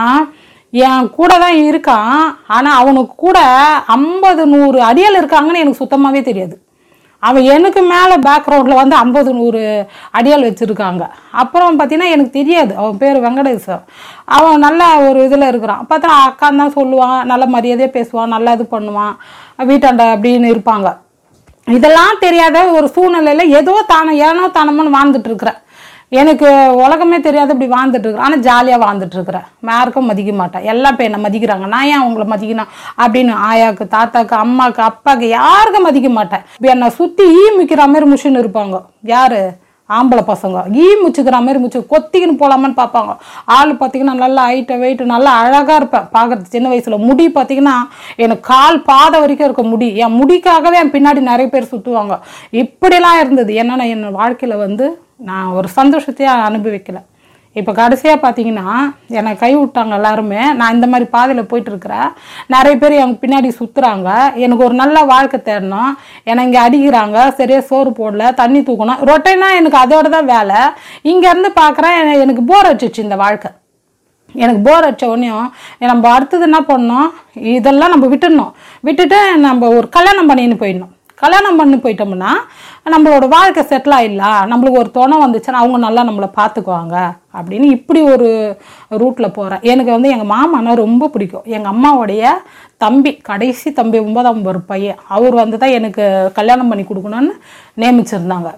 என் கூட தான் இருக்கான் ஆனால் அவனுக்கு கூட ஐம்பது நூறு அடியால் இருக்காங்கன்னு எனக்கு சுத்தமாகவே தெரியாது அவன் எனக்கு மேலே பேக்ரவுண்டில் வந்து ஐம்பது நூறு அடியால் வச்சுருக்காங்க அப்புறம் பார்த்தீங்கன்னா எனக்கு தெரியாது அவன் பேர் வெங்கடேசன் அவன் நல்ல ஒரு இதில் இருக்கிறான் பார்த்தா அக்கான்னு தான் சொல்லுவான் நல்ல மரியாதையாக பேசுவான் நல்லா இது பண்ணுவான் வீட்டாண்ட அப்படின்னு இருப்பாங்க இதெல்லாம் தெரியாத ஒரு சூழ்நிலையில ஏதோ தானே ஏனோ தானமோன்னு வாழ்ந்துட்டு இருக்கிறேன் எனக்கு உலகமே தெரியாத இப்படி வாழ்ந்துட்டு இருக்கிறேன் ஆனால் ஜாலியாக வாழ்ந்துட்டு இருக்கிறேன் யாருக்கும் மதிக்க மாட்டேன் எல்லாம் இப்போ என்னை மதிக்கிறாங்க நான் ஏன் அவங்கள மதிக்கணும் அப்படின்னு ஆயாக்கு தாத்தாக்கு அம்மாக்கு அப்பாக்கு யாருக்கும் மதிக்க மாட்டேன் இப்போ என்னை சுற்றி ஈ மிக்கிற மாதிரி முஷின்னு இருப்பாங்க யாரு ஆம்பளை பசங்க ஈ முச்சுக்கிற மாதிரி முச்சு கொத்திக்கின்னு போகலாமான்னு பார்ப்பாங்க ஆள் பார்த்தீங்கன்னா நல்லா ஹைட்டை வெயிட் நல்லா அழகாக இருப்பேன் பார்க்குறது சின்ன வயசில் முடி பார்த்தீங்கன்னா எனக்கு கால் பாதை வரைக்கும் இருக்க முடி என் முடிக்காகவே என் பின்னாடி நிறைய பேர் சுற்றுவாங்க இப்படிலாம் இருந்தது என்னன்னா என் வாழ்க்கையில் வந்து நான் ஒரு சந்தோஷத்தையே அனுபவிக்கல இப்போ கடைசியாக பார்த்தீங்கன்னா என்னை கை விட்டாங்க எல்லாருமே நான் இந்த மாதிரி பாதையில் போயிட்டு இருக்கிறேன் நிறைய பேர் எனக்கு பின்னாடி சுற்றுறாங்க எனக்கு ஒரு நல்ல வாழ்க்கை தேடணும் என்னை இங்கே அடிக்கிறாங்க சரியாக சோறு போடல தண்ணி தூக்கணும் ரொட்டைனா எனக்கு அதோட தான் வேலை இங்கேருந்து பார்க்குறேன் எனக்கு போர் அடிச்சிச்சு இந்த வாழ்க்கை எனக்கு போர் அடிச்ச உடனேயும் நம்ம அடுத்தது என்ன பண்ணோம் இதெல்லாம் நம்ம விட்டுடணும் விட்டுட்டு நம்ம ஒரு கல்யாணம் பண்ணின்னு போயிடணும் கல்யாணம் பண்ணி போயிட்டோம்னா நம்மளோட வாழ்க்கை செட்டில் ஆயிடலாம் நம்மளுக்கு ஒரு துணை வந்துச்சுன்னா அவங்க நல்லா நம்மளை பார்த்துக்குவாங்க அப்படின்னு இப்படி ஒரு ரூட்டில் போகிறேன் எனக்கு வந்து எங்கள் மாமானா ரொம்ப பிடிக்கும் எங்கள் அம்மாவுடைய தம்பி கடைசி தம்பி ஒன்பதாம் ஒரு பையன் அவர் வந்து தான் எனக்கு கல்யாணம் பண்ணி கொடுக்கணும்னு நியமிச்சிருந்தாங்க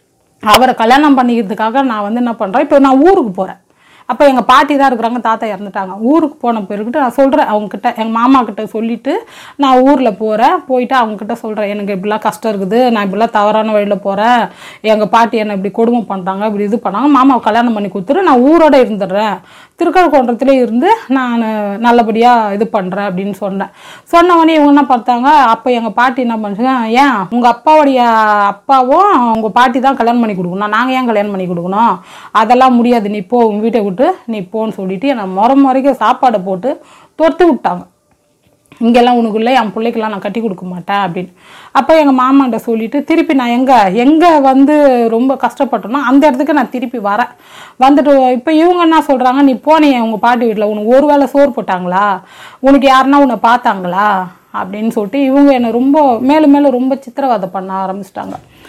அவரை கல்யாணம் பண்ணிக்கிறதுக்காக நான் வந்து என்ன பண்ணுறேன் இப்போ நான் ஊருக்கு போகிறேன் அப்போ எங்கள் பாட்டி தான் இருக்கிறாங்க தாத்தா இறந்துட்டாங்க ஊருக்கு போன பிறகுட்டு நான் சொல்கிறேன் அவங்கக்கிட்ட எங்கள் மாமா கிட்ட சொல்லிவிட்டு நான் ஊரில் போகிறேன் போயிட்டு அவங்கக்கிட்ட சொல்கிறேன் எனக்கு இப்படிலாம் கஷ்டம் இருக்குது நான் இப்படிலாம் தவறான வழியில் போகிறேன் எங்கள் பாட்டி என்னை இப்படி கொடுமை பண்ணுறாங்க இப்படி இது பண்ணாங்க மாமாவை கல்யாணம் பண்ணி கொடுத்துட்டு நான் ஊரோட இருந்துடுறேன் திருக்கழுக்குன்றத்துலேயே இருந்து நான் நல்லபடியாக இது பண்ணுறேன் அப்படின்னு சொன்னேன் சொன்ன உடனே இவங்க என்ன பார்த்தாங்க அப்போ எங்கள் பாட்டி என்ன பண்ணுறாங்க ஏன் உங்கள் அப்பாவுடைய அப்பாவும் உங்கள் பாட்டி தான் கல்யாணம் பண்ணி கொடுக்கணும் நாங்கள் ஏன் கல்யாணம் பண்ணி கொடுக்கணும் அதெல்லாம் முடியாது நீ போ உன் வீட்டை விட்டு நீ போன்னு சொல்லிட்டு என்னை முறை முறைக்கு சாப்பாடை போட்டு தொடுத்து விட்டாங்க இங்கெல்லாம் உனக்கு இல்லை என் பிள்ளைக்கெல்லாம் நான் கட்டி கொடுக்க மாட்டேன் அப்படின்னு அப்போ எங்கள் மாமாண்ட சொல்லிட்டு திருப்பி நான் எங்கே எங்கே வந்து ரொம்ப கஷ்டப்பட்டனோ அந்த இடத்துக்கு நான் திருப்பி வரேன் வந்துட்டு இப்போ இவங்க என்ன சொல்கிறாங்க நீ போனே உங்கள் பாட்டி வீட்டில் உனக்கு ஒரு வேளை சோறு போட்டாங்களா உனக்கு யாருன்னா உன்னை பார்த்தாங்களா அப்படின்னு சொல்லிட்டு இவங்க என்னை ரொம்ப மேலும் மேலும் ரொம்ப சித்திரவதை பண்ண ஆரம்பிச்சிட்டாங்க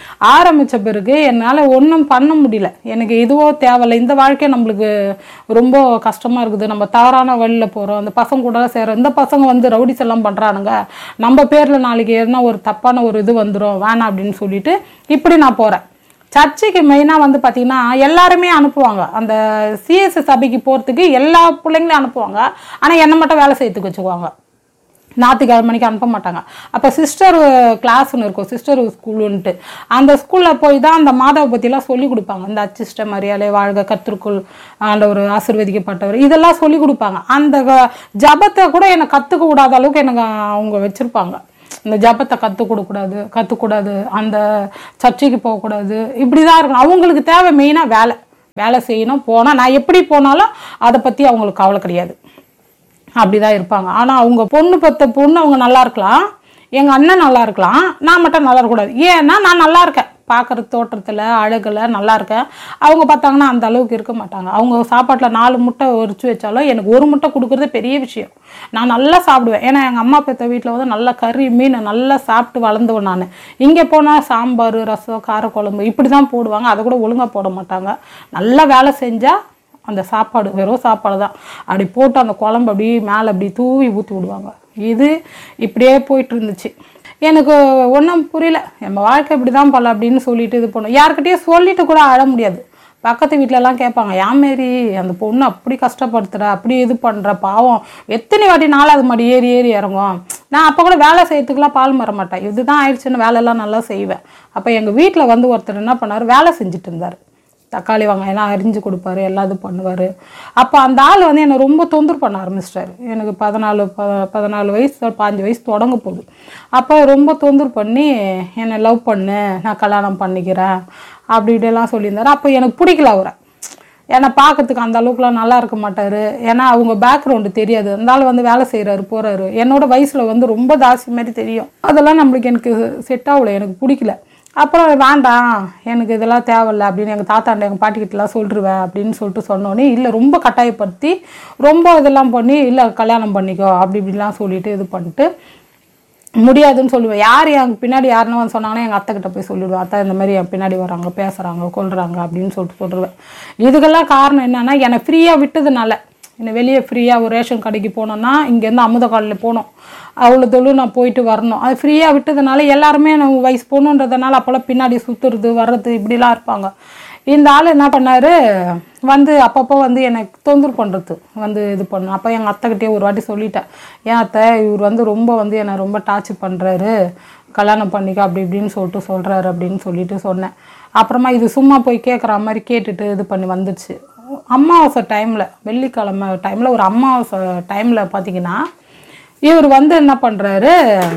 ஆரம்பித்த பிறகு என்னால் ஒன்றும் பண்ண முடியல எனக்கு இதுவோ தேவையில்ல இந்த வாழ்க்கை நம்மளுக்கு ரொம்ப கஷ்டமாக இருக்குது நம்ம தவறான வழியில் போகிறோம் அந்த பசங்க கூட சேரோம் இந்த பசங்க வந்து ரவுடிஸ் எல்லாம் பண்ணுறானுங்க நம்ம பேரில் நாளைக்கு எதுனா ஒரு தப்பான ஒரு இது வந்துடும் வேணாம் அப்படின்னு சொல்லிட்டு இப்படி நான் போகிறேன் சர்ச்சுக்கு மெயினாக வந்து பார்த்தீங்கன்னா எல்லாருமே அனுப்புவாங்க அந்த சிஎஸ் சபைக்கு போகிறதுக்கு எல்லா பிள்ளைங்களையும் அனுப்புவாங்க ஆனால் என்னை மட்டும் வேலை செய்யறதுக்கு வச்சுக்குவாங்க ஞாயிற்றுக்கிழமை மணிக்கு அனுப்ப மாட்டாங்க அப்போ சிஸ்டர் கிளாஸ்னு இருக்கும் சிஸ்டர் ஸ்கூலுன்ட்டு அந்த ஸ்கூலில் போய் தான் அந்த மாதாவை பற்றிலாம் சொல்லி கொடுப்பாங்க இந்த அச்சிஷ்ட மரியாதை வாழ்க கத்திற்குள் ஆண்டவர் ஆசிர்வதிக்கப்பட்டவர் இதெல்லாம் சொல்லி கொடுப்பாங்க அந்த க- ஜபத்தை கூட எனக்கு கற்றுக்க விடாத அளவுக்கு எனக்கு அவங்க வச்சுருப்பாங்க இந்த ஜபத்தை கற்றுக் கொடுக்கூடாது கற்றுக்கூடாது அந்த சர்ச்சைக்கு போகக்கூடாது இப்படி தான் இருக்கணும் அவங்களுக்கு தேவை மெயினாக வேலை வேலை செய்யணும் போனால் நான் எப்படி போனாலும் அதை பற்றி அவங்களுக்கு கவலை கிடையாது அப்படிதான் இருப்பாங்க ஆனால் அவங்க பொண்ணு பெத்த பொண்ணு அவங்க நல்லா இருக்கலாம் எங்கள் அண்ணன் நல்லா இருக்கலாம் நான் மட்டும் நல்லா இருக்கக்கூடாது ஏன்னா நான் நல்லா இருக்கேன் பார்க்குற தோற்றத்தில் அழகில் நல்லா இருக்கேன் அவங்க பார்த்தாங்கன்னா அந்த அளவுக்கு இருக்க மாட்டாங்க அவங்க சாப்பாட்டில் நாலு முட்டை உரிச்சு வச்சாலும் எனக்கு ஒரு முட்டை கொடுக்குறது பெரிய விஷயம் நான் நல்லா சாப்பிடுவேன் ஏன்னா எங்கள் அம்மா பெத்த வீட்டில் வந்து நல்லா கறி மீன் நல்லா சாப்பிட்டு வளர்ந்தவன் நான் இங்கே போனால் சாம்பார் ரசம் காரக்குழம்பு இப்படி தான் போடுவாங்க அதை கூட ஒழுங்காக போட மாட்டாங்க நல்லா வேலை செஞ்சால் அந்த சாப்பாடு வெறும் சாப்பாடு தான் அப்படி போட்டு அந்த குழம்பு அப்படியே மேலே அப்படி தூவி ஊற்றி விடுவாங்க இது இப்படியே போயிட்டு இருந்துச்சு எனக்கு ஒன்றும் புரியல நம்ம வாழ்க்கை இப்படி தான் பல அப்படின்னு சொல்லிட்டு இது பண்ணும் யார்கிட்டயும் சொல்லிட்டு கூட அழ முடியாது பக்கத்து வீட்டிலலாம் கேட்பாங்க ஏன் மாரி அந்த பொண்ணு அப்படி கஷ்டப்படுத்துற அப்படி இது பண்ணுற பாவம் எத்தனை வாட்டி நாலாவது மாடி ஏறி ஏறி இறங்கும் நான் அப்போ கூட வேலை செய்யறதுக்குலாம் பால் மற மாட்டேன் இதுதான் ஆயிடுச்சுன்னு வேலையெல்லாம் நல்லா செய்வேன் அப்போ எங்கள் வீட்டில் வந்து ஒருத்தர் என்ன பண்ணார் வேலை செஞ்சுட்டு இருந்தார் தக்காளி வெங்காயம்லாம் அரிஞ்சு கொடுப்பாரு எல்லாம் இது பண்ணுவார் அப்போ அந்த ஆள் வந்து என்னை ரொம்ப தொந்தரவு பண்ண ஆரம்பிச்சிட்டாரு எனக்கு பதினாலு ப பதினாலு வயசு பாஞ்சு வயசு தொடங்க போகுது அப்போ ரொம்ப தொந்தரவு பண்ணி என்னை லவ் பண்ணு நான் கல்யாணம் பண்ணிக்கிறேன் அப்படி இப்படியெல்லாம் சொல்லியிருந்தாரு அப்போ எனக்கு பிடிக்கல அவரை ஏன்னா பார்க்கறதுக்கு அந்த அளவுக்குலாம் நல்லா இருக்க மாட்டார் ஏன்னா அவங்க பேக்ரவுண்டு தெரியாது அந்த ஆள் வந்து வேலை செய்கிறாரு போகிறாரு என்னோட வயசில் வந்து ரொம்ப தாசி மாதிரி தெரியும் அதெல்லாம் நம்மளுக்கு எனக்கு செட் ஆகல எனக்கு பிடிக்கல அப்புறம் வேண்டாம் எனக்கு இதெல்லாம் தேவையில்ல அப்படின்னு எங்கள் தாத்தாண்ட எங்கள் பாட்டிக்கிட்டலாம் சொல்லிருவேன் அப்படின்னு சொல்லிட்டு சொன்னோன்னே இல்லை ரொம்ப கட்டாயப்படுத்தி ரொம்ப இதெல்லாம் பண்ணி இல்லை கல்யாணம் பண்ணிக்கோ அப்படி இப்படிலாம் சொல்லிட்டு இது பண்ணிட்டு முடியாதுன்னு சொல்லுவேன் யார் என் பின்னாடி யாருன்னு வந்து சொன்னாங்கன்னா எங்கள் அத்தைக்கிட்ட போய் சொல்லிடுவேன் அத்தை இந்த மாதிரி என் பின்னாடி வராங்க பேசுகிறாங்க கொள்றாங்க அப்படின்னு சொல்லிட்டு சொல்லிடுவேன் இதுக்கெல்லாம் காரணம் என்னன்னா என்னை ஃப்ரீயாக விட்டதுனால என்னை வெளியே ஃப்ரீயாக ஒரு ரேஷன் கடைக்கு போனோன்னா இங்கேருந்து அமுத காலில் போகணும் அவ்வளோ தொழில் நான் போயிட்டு வரணும் அது ஃப்ரீயாக விட்டதுனால எல்லாருமே நான் வயசு பொண்ணுன்றதுனால அப்போல்லாம் பின்னாடி சுற்றுறது வர்றது இப்படிலாம் இருப்பாங்க இந்த ஆள் என்ன பண்ணாரு வந்து அப்பப்போ வந்து எனக்கு தொந்தரவு பண்ணுறது வந்து இது பண்ணும் அப்போ எங்கள் அத்தைக்கிட்டே ஒரு வாட்டி சொல்லிட்டேன் ஏன் அத்தை இவர் வந்து ரொம்ப வந்து என்னை ரொம்ப டார்ச்சர் பண்ணுறாரு கல்யாணம் பண்ணிக்க அப்படி இப்படின்னு சொல்லிட்டு சொல்கிறாரு அப்படின்னு சொல்லிட்டு சொன்னேன் அப்புறமா இது சும்மா போய் கேட்குற மாதிரி கேட்டுட்டு இது பண்ணி வந்துடுச்சு அமாவாசை டைமில் வெள்ளிக்கிழமை டைமில் ஒரு அமாவாசை டைமில் பார்த்தீங்கன்னா இவர் வந்து என்ன பண்ணுறாரு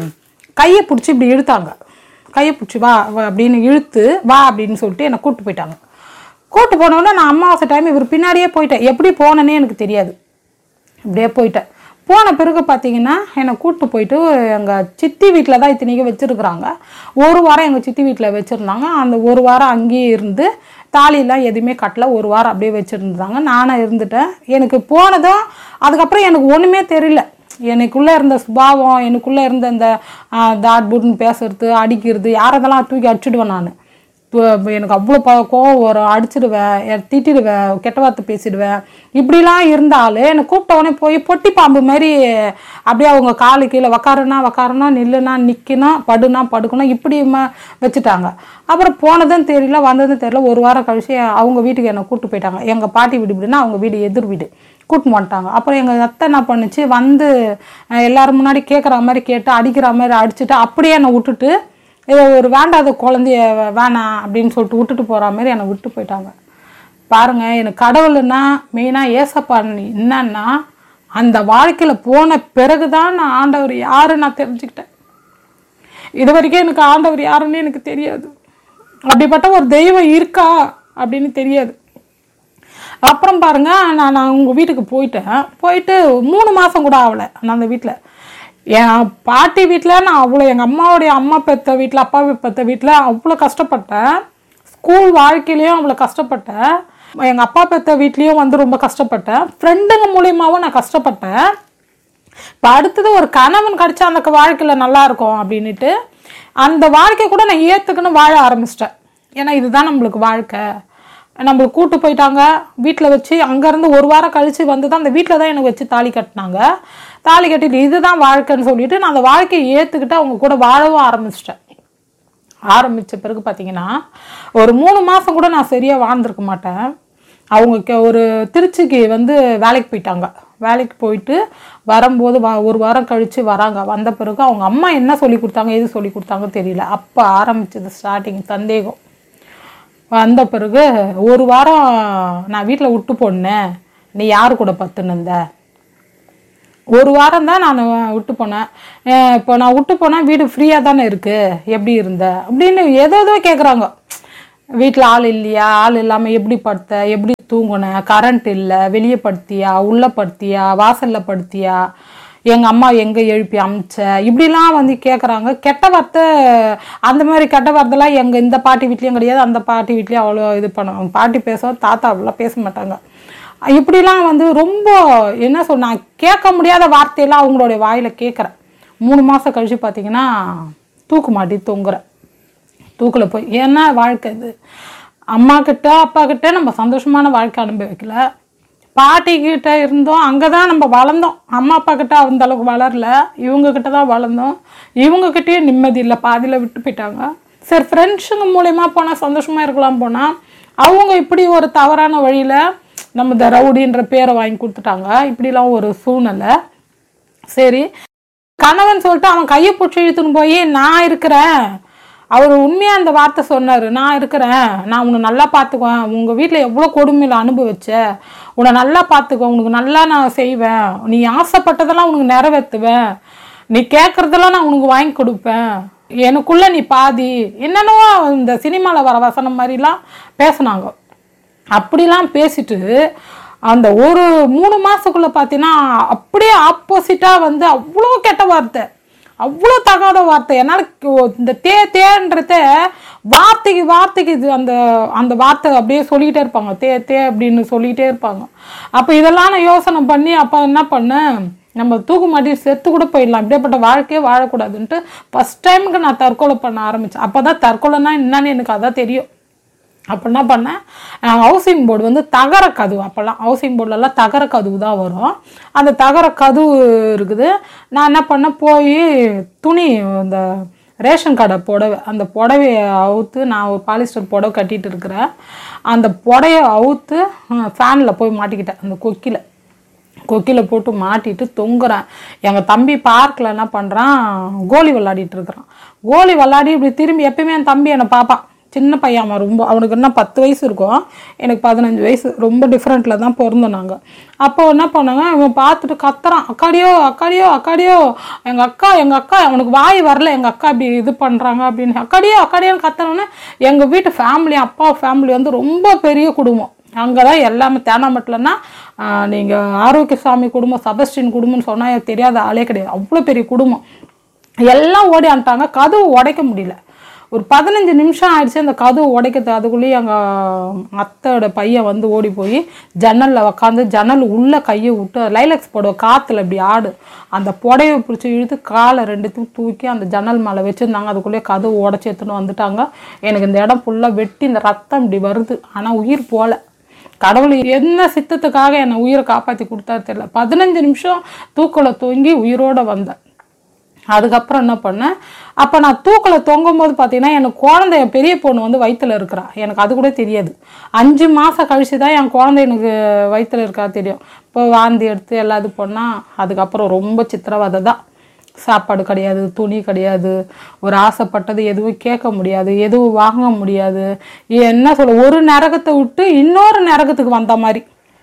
கையை பிடிச்சி இப்படி இழுத்தாங்க கையை பிடிச்சி வா வா அப்படின்னு இழுத்து வா அப்படின்னு சொல்லிட்டு என்னை கூப்பிட்டு போயிட்டாங்க கூப்பிட்டு போனோடனே நான் அமாவாசை டைம் இவர் பின்னாடியே போயிட்டேன் எப்படி போனேனே எனக்கு தெரியாது அப்படியே போயிட்டேன் போன பிறகு பார்த்தீங்கன்னா என்னை கூப்பிட்டு போயிட்டு எங்கள் சித்தி வீட்டில் தான் இத்தனைக்கும் வச்சுருக்குறாங்க ஒரு வாரம் எங்கள் சித்தி வீட்டில் வச்சுருந்தாங்க அந்த ஒரு வாரம் அங்கேயே இருந்து தாலியெல்லாம் எதுவுமே கட்டல ஒரு வாரம் அப்படியே வச்சுருந்தாங்க நானும் இருந்துட்டேன் எனக்கு போனதும் அதுக்கப்புறம் எனக்கு ஒன்றுமே தெரியல எனக்குள்ளே இருந்த சுபாவம் எனக்குள்ளே இருந்த இந்த தாட் புட்னு பேசுறது அடிக்கிறது யாரதெல்லாம் தூக்கி அடிச்சிடுவேன் நான் து- எனக்கு அவ்வளோ ப கோவம் வரும் அடிச்சிடுவேன் எ- திட்டிடுவேன் கெட்ட வார்த்தை பேசிடுவேன் இப்படிலாம் இருந்தாலும் என்னை கூப்பிட்ட உடனே போய் பொட்டி பாம்பு மாதிரி அப்படியே அவங்க காலு கீழே உக்காருனா உக்காருனா நில்லுனா நிற்கணும் படுனா படுக்கணும் இப்படி ம வச்சுட்டாங்க அப்புறம் போனதும் தெரியல வந்ததும் தெரியல ஒரு வாரம் கழிச்சு அவங்க வீட்டுக்கு என்னை கூப்பிட்டு போயிட்டாங்க எங்கள் பாட்டி வீடு இப்படின்னா அவங்க வீடு எதிர் வீடு கூட்டின்னு வந்துட்டாங்க அப்புறம் எங்கள் அத்தை என்ன பண்ணுச்சு வந்து அஹ், எல்லாரும் முன்னாடி கேட்குற மாதிரி கேட்டு அடிக்கிற மாதிரி அடிச்சுட்டு அப்படியே என்னை விட்டுட்டு இதை ஒரு வேண்டாத குழந்தைய வேணாம் அப்படின்னு சொல்லிட்டு விட்டுட்டு போகிற மாதிரி என்னை விட்டு போயிட்டாங்க பாருங்க எனக்கு கடவுள்னா மெயினாக ஏசப்பா என்னன்னா அந்த வாழ்க்கையில் போன பிறகு தான் நான் ஆண்டவர் யாருன்னு நான் தெரிஞ்சுக்கிட்டேன் இது வரைக்கும் எனக்கு ஆண்டவர் யாருன்னு எனக்கு தெரியாது அப்படிப்பட்ட ஒரு தெய்வம் இருக்கா அப்படின்னு தெரியாது அப்புறம் பாருங்க நான் நான் உங்கள் வீட்டுக்கு போயிட்டேன் போயிட்டு மூணு மாதம் கூட ஆகலை நான் அந்த வீட்டில் என் பாட்டி வீட்டில் நான் அவ்வளோ எங்கள் அம்மாவுடைய அம்மா பெத்த வீட்டில் அப்பா பெத்த வீட்டில் அவ்வளோ கஷ்டப்பட்டேன் ஸ்கூல் வாழ்க்கையிலையும் அவ்வளோ கஷ்டப்பட்டேன் எங்கள் அப்பா பெத்த வீட்லேயும் வந்து ரொம்ப கஷ்டப்பட்டேன் ஃப்ரெண்டுங்க மூலியமாகவும் நான் கஷ்டப்பட்டேன் இப்போ அடுத்தது ஒரு கணவன் கிடைச்சா அந்த வாழ்க்கையில் நல்லா இருக்கும் அப்படின்னுட்டு அந்த வாழ்க்கை கூட நான் ஏற்றுக்குன்னு வாழ ஆரம்பிச்சிட்டேன் ஏன்னா இதுதான் நம்மளுக்கு வாழ்க்கை நம்மளுக்கு கூட்டு போயிட்டாங்க வீட்டில் வச்சு அங்கேருந்து ஒரு வாரம் கழித்து வந்து தான் அந்த வீட்டில் தான் எனக்கு வச்சு தாலி கட்டினாங்க தாலி கட்டிட்டு இதுதான் வாழ்க்கைன்னு சொல்லிட்டு நான் அந்த வாழ்க்கையை ஏற்றுக்கிட்டு அவங்க கூட வாழவும் ஆரம்பிச்சிட்டேன் ஆரம்பித்த பிறகு பார்த்தீங்கன்னா ஒரு மூணு மாதம் கூட நான் சரியாக வாழ்ந்திருக்க மாட்டேன் அவங்க கே- ஒரு திருச்சிக்கு வந்து வேலைக்கு போயிட்டாங்க வேலைக்கு போயிட்டு வரும்போது வ ஒரு வாரம் கழித்து வராங்க வந்த பிறகு அவங்க அம்மா என்ன சொல்லி கொடுத்தாங்க எது சொல்லி கொடுத்தாங்க தெரியல அப்போ ஆரம்பிச்சது ஸ்டார்டிங் சந்தேகம் வந்த பிறகு ஒரு வாரம் நான் வீட்டில் விட்டு போனேன் நீ யார் கூட பத்துன்னு இருந்த ஒரு வாரம் தான் நான் விட்டு போனேன் அஹ் இப்போ நான் விட்டு போனால் வீடு ஃப்ரீயாக தானே இருக்கு எப்படி இருந்த அப்படின்னு ஏதோ ஏதோ கேட்குறாங்க வீட்டில் ஆள் இல்லையா ஆள் இல்லாமல் எப்படி படுத்த எப்படி தூங்குன கரண்ட் இல்லை வெளியே படுத்தியா உள்ளே படுத்தியா வாசலில் படுத்தியா எங்கள் அம்மா எங்கே எழுப்பி அமிச்ச இப்படிலாம் வந்து கேட்குறாங்க கெட்ட வார்த்தை அந்த மாதிரி கெட்ட வார்த்தைலாம் எங்கள் இந்த பாட்டி வீட்லேயும் கிடையாது அந்த பாட்டி வீட்லேயும் அவ்வளோ இது பண்ணுவாங்க பாட்டி பேச தாத்தா அவ்வளோ பேச மாட்டாங்க இப்படிலாம் வந்து ரொம்ப என்ன சொல் நான் கேட்க முடியாத வார்த்தையெல்லாம் அவங்களுடைய வாயில் கேட்குறேன் மூணு மாதம் கழிச்சு பார்த்தீங்கன்னா தூக்கு மாட்டி தொங்குறேன் தூக்கில் போய் ஏன்னா வாழ்க்கை இது அம்மா கிட்ட அப்பா கிட்ட நம்ம சந்தோஷமான வாழ்க்கை அனுபவிக்கல பாட்டி கிட்ட இருந்தோம் அங்கே தான் நம்ம வளர்ந்தோம் அம்மா அப்பா கிட்ட அந்த அளவுக்கு வளரல இவங்க கிட்ட தான் வளர்ந்தோம் இவங்க கிட்டயும் நிம்மதி இல்லை பாதியில் விட்டு போயிட்டாங்க சரி ஃப்ரெண்ட்ஸுங்க மூலயமா போனால் சந்தோஷமாக இருக்கலாம் போனால் அவங்க இப்படி ஒரு தவறான வழியில் நம்ம இந்த ரவுடின்ற பேரை வாங்கி கொடுத்துட்டாங்க இப்படிலாம் ஒரு சூழ்நிலை சரி கணவன் சொல்லிட்டு அவன் கையை பிடிச்சி இழுத்துன்னு போய் நான் இருக்கிறேன் அவர் உண்மையாக அந்த வார்த்தை சொன்னார் நான் இருக்கிறேன் நான் உன்னை நல்லா பார்த்துக்குவேன் உங்கள் வீட்டில் எவ்வளோ கொடுமையில் அனுபவிச்ச உன்னை நல்லா பார்த்துக்குவேன் உனக்கு நல்லா நான் செய்வேன் நீ ஆசைப்பட்டதெல்லாம் உனக்கு நிறைவேற்றுவேன் நீ கேட்குறதெல்லாம் நான் உனக்கு வாங்கி கொடுப்பேன் எனக்குள்ள நீ பாதி என்னென்னவோ இந்த சினிமாவில் வர வசனம் மாதிரிலாம் பேசுனாங்க அப்படிலாம் பேசிட்டு அந்த ஒரு மூணு மாசத்துக்குள்ள பார்த்தீங்கன்னா அப்படியே ஆப்போசிட்டாக வந்து அவ்வளோ கெட்ட வார்த்தை அவ்வளோ தகாத வார்த்தை என்னால் கு- இந்த தே தேன்றத வார்த்தைக்கு வார்த்தைக்கு இது அந்த அந்த வார்த்தை அப்படியே சொல்லிக்கிட்டே இருப்பாங்க தே தே அப்படின்னு சொல்லிக்கிட்டே இருப்பாங்க அப்போ இதெல்லாம் நான் யோசனை பண்ணி அப்போ என்ன பண்ணேன் நம்ம தூக்கு மாட்டி செத்து கூட போயிடலாம் இப்படியாப்பட்ட வாழ்க்கையே வாழக்கூடாதுன்ட்டு ஃபஸ்ட் டைமுக்கு நான் தற்கொலை பண்ண ஆரம்பித்தேன் அப்போ தான் தற்கொலைனா என்னன்னு எனக்கு அதான் தெரியும் அப்போ என்ன பண்ணேன் ஹவுசிங் போர்டு வந்து தகர கதவு அப்போல்லாம் ஹவுசிங் போர்டுலலாம் தகர கதவு தான் வரும் அந்த தகர கதவு இருக்குது நான் என்ன பண்ணேன் போய் துணி இந்த ரேஷன் கடை புடவை அந்த புடவைய அவுத்து நான் ஒரு பாலிஸ்டர் புடவை கட்டிட்டு இருக்கிறேன் அந்த புடவைய அவுத்து ஃபேனில் போய் மாட்டிக்கிட்டேன் அந்த கொக்கியில் கொக்கியில் போட்டு மாட்டிட்டு தொங்குறேன் எங்கள் தம்பி பார்க்கில் என்ன பண்ணுறான் கோலி விளாடிட்டு இருக்கிறான் கோலி விளாடி இப்படி திரும்பி எப்பயுமே என் தம்பி என்னை பார்ப்பான் சின்ன பையன் அவன் ரொம்ப அவனுக்கு என்ன பத்து வயசு இருக்கும் எனக்கு பதினஞ்சு வயசு ரொம்ப டிஃப்ரெண்ட்டில் தான் பிறந்தோம் நாங்கள் அப்போ என்ன பண்ணாங்க இவன் பார்த்துட்டு கத்துறான் அக்காடியோ அக்காடியோ அக்காடியோ எங்கள் அக்கா எங்கள் அக்கா அவனுக்கு வாய் வரல எங்கள் அக்கா இப்படி இது பண்ணுறாங்க அப்படின்னு அக்காடியோ அக்காடியோன்னு கத்துனோன்னே எங்கள் வீட்டு ஃபேமிலி அப்பா ஃபேமிலி வந்து ரொம்ப பெரிய குடும்பம் அங்கே தான் எல்லாமே தேனாமட்டிலன்னா நீங்கள் ஆரோக்கிய சாமி குடும்பம் சபஸ்டின் குடும்பம்னு சொன்னால் தெரியாத ஆளே கிடையாது அவ்வளோ பெரிய குடும்பம் எல்லாம் ஓடி வந்துட்டாங்க கதவு உடைக்க முடியல ஒரு பதினஞ்சு நிமிஷம் ஆயிடுச்சு அந்த கதவு உடைக்கிறது அதுக்குள்ளேயே எங்கள் அத்தையோட பையன் வந்து ஓடி போய் ஜன்னலில் உக்காந்து ஜன்னல் உள்ளே கையை விட்டு லைலக்ஸ் புடவை காற்றுல இப்படி ஆடு அந்த புடவையை பிடிச்சி இழுத்து காலை ரெண்டுத்தையும் தூக்கி அந்த ஜன்னல் மேலே வச்சுருந்தாங்க அதுக்குள்ளேயே கதவு உடச்சி எடுத்துன்னு வந்துட்டாங்க எனக்கு இந்த இடம் ஃபுல்லாக வெட்டி இந்த ரத்தம் இப்படி வருது ஆனால் உயிர் போகல கடவுள் என்ன சித்தத்துக்காக என்னை உயிரை காப்பாற்றி கொடுத்தாரு தெரியல பதினஞ்சு நிமிஷம் தூக்கில் தொங்கி உயிரோட வந்தேன் அதுக்கப்புறம் என்ன பண்ணேன் அப்போ நான் தூக்கில் தொங்கும் போது பார்த்தீங்கன்னா எனக்கு குழந்தை என் பெரிய பொண்ணு வந்து வயித்துல இருக்கிறா எனக்கு அது கூட தெரியாது அஞ்சு மாதம் கழிச்சு தான் என் குழந்தை எனக்கு வயித்துல இருக்கா தெரியும் இப்போ வாந்தி எடுத்து எல்லாம் இது பண்ணால் அதுக்கப்புறம் ரொம்ப சித்திரவதை தான் சாப்பாடு கிடையாது துணி கிடையாது ஒரு ஆசைப்பட்டது எதுவும் கேட்க முடியாது எதுவும் வாங்க முடியாது என்ன சொல்ல ஒரு நரகத்தை விட்டு இன்னொரு நரகத்துக்கு வந்த மாதிரி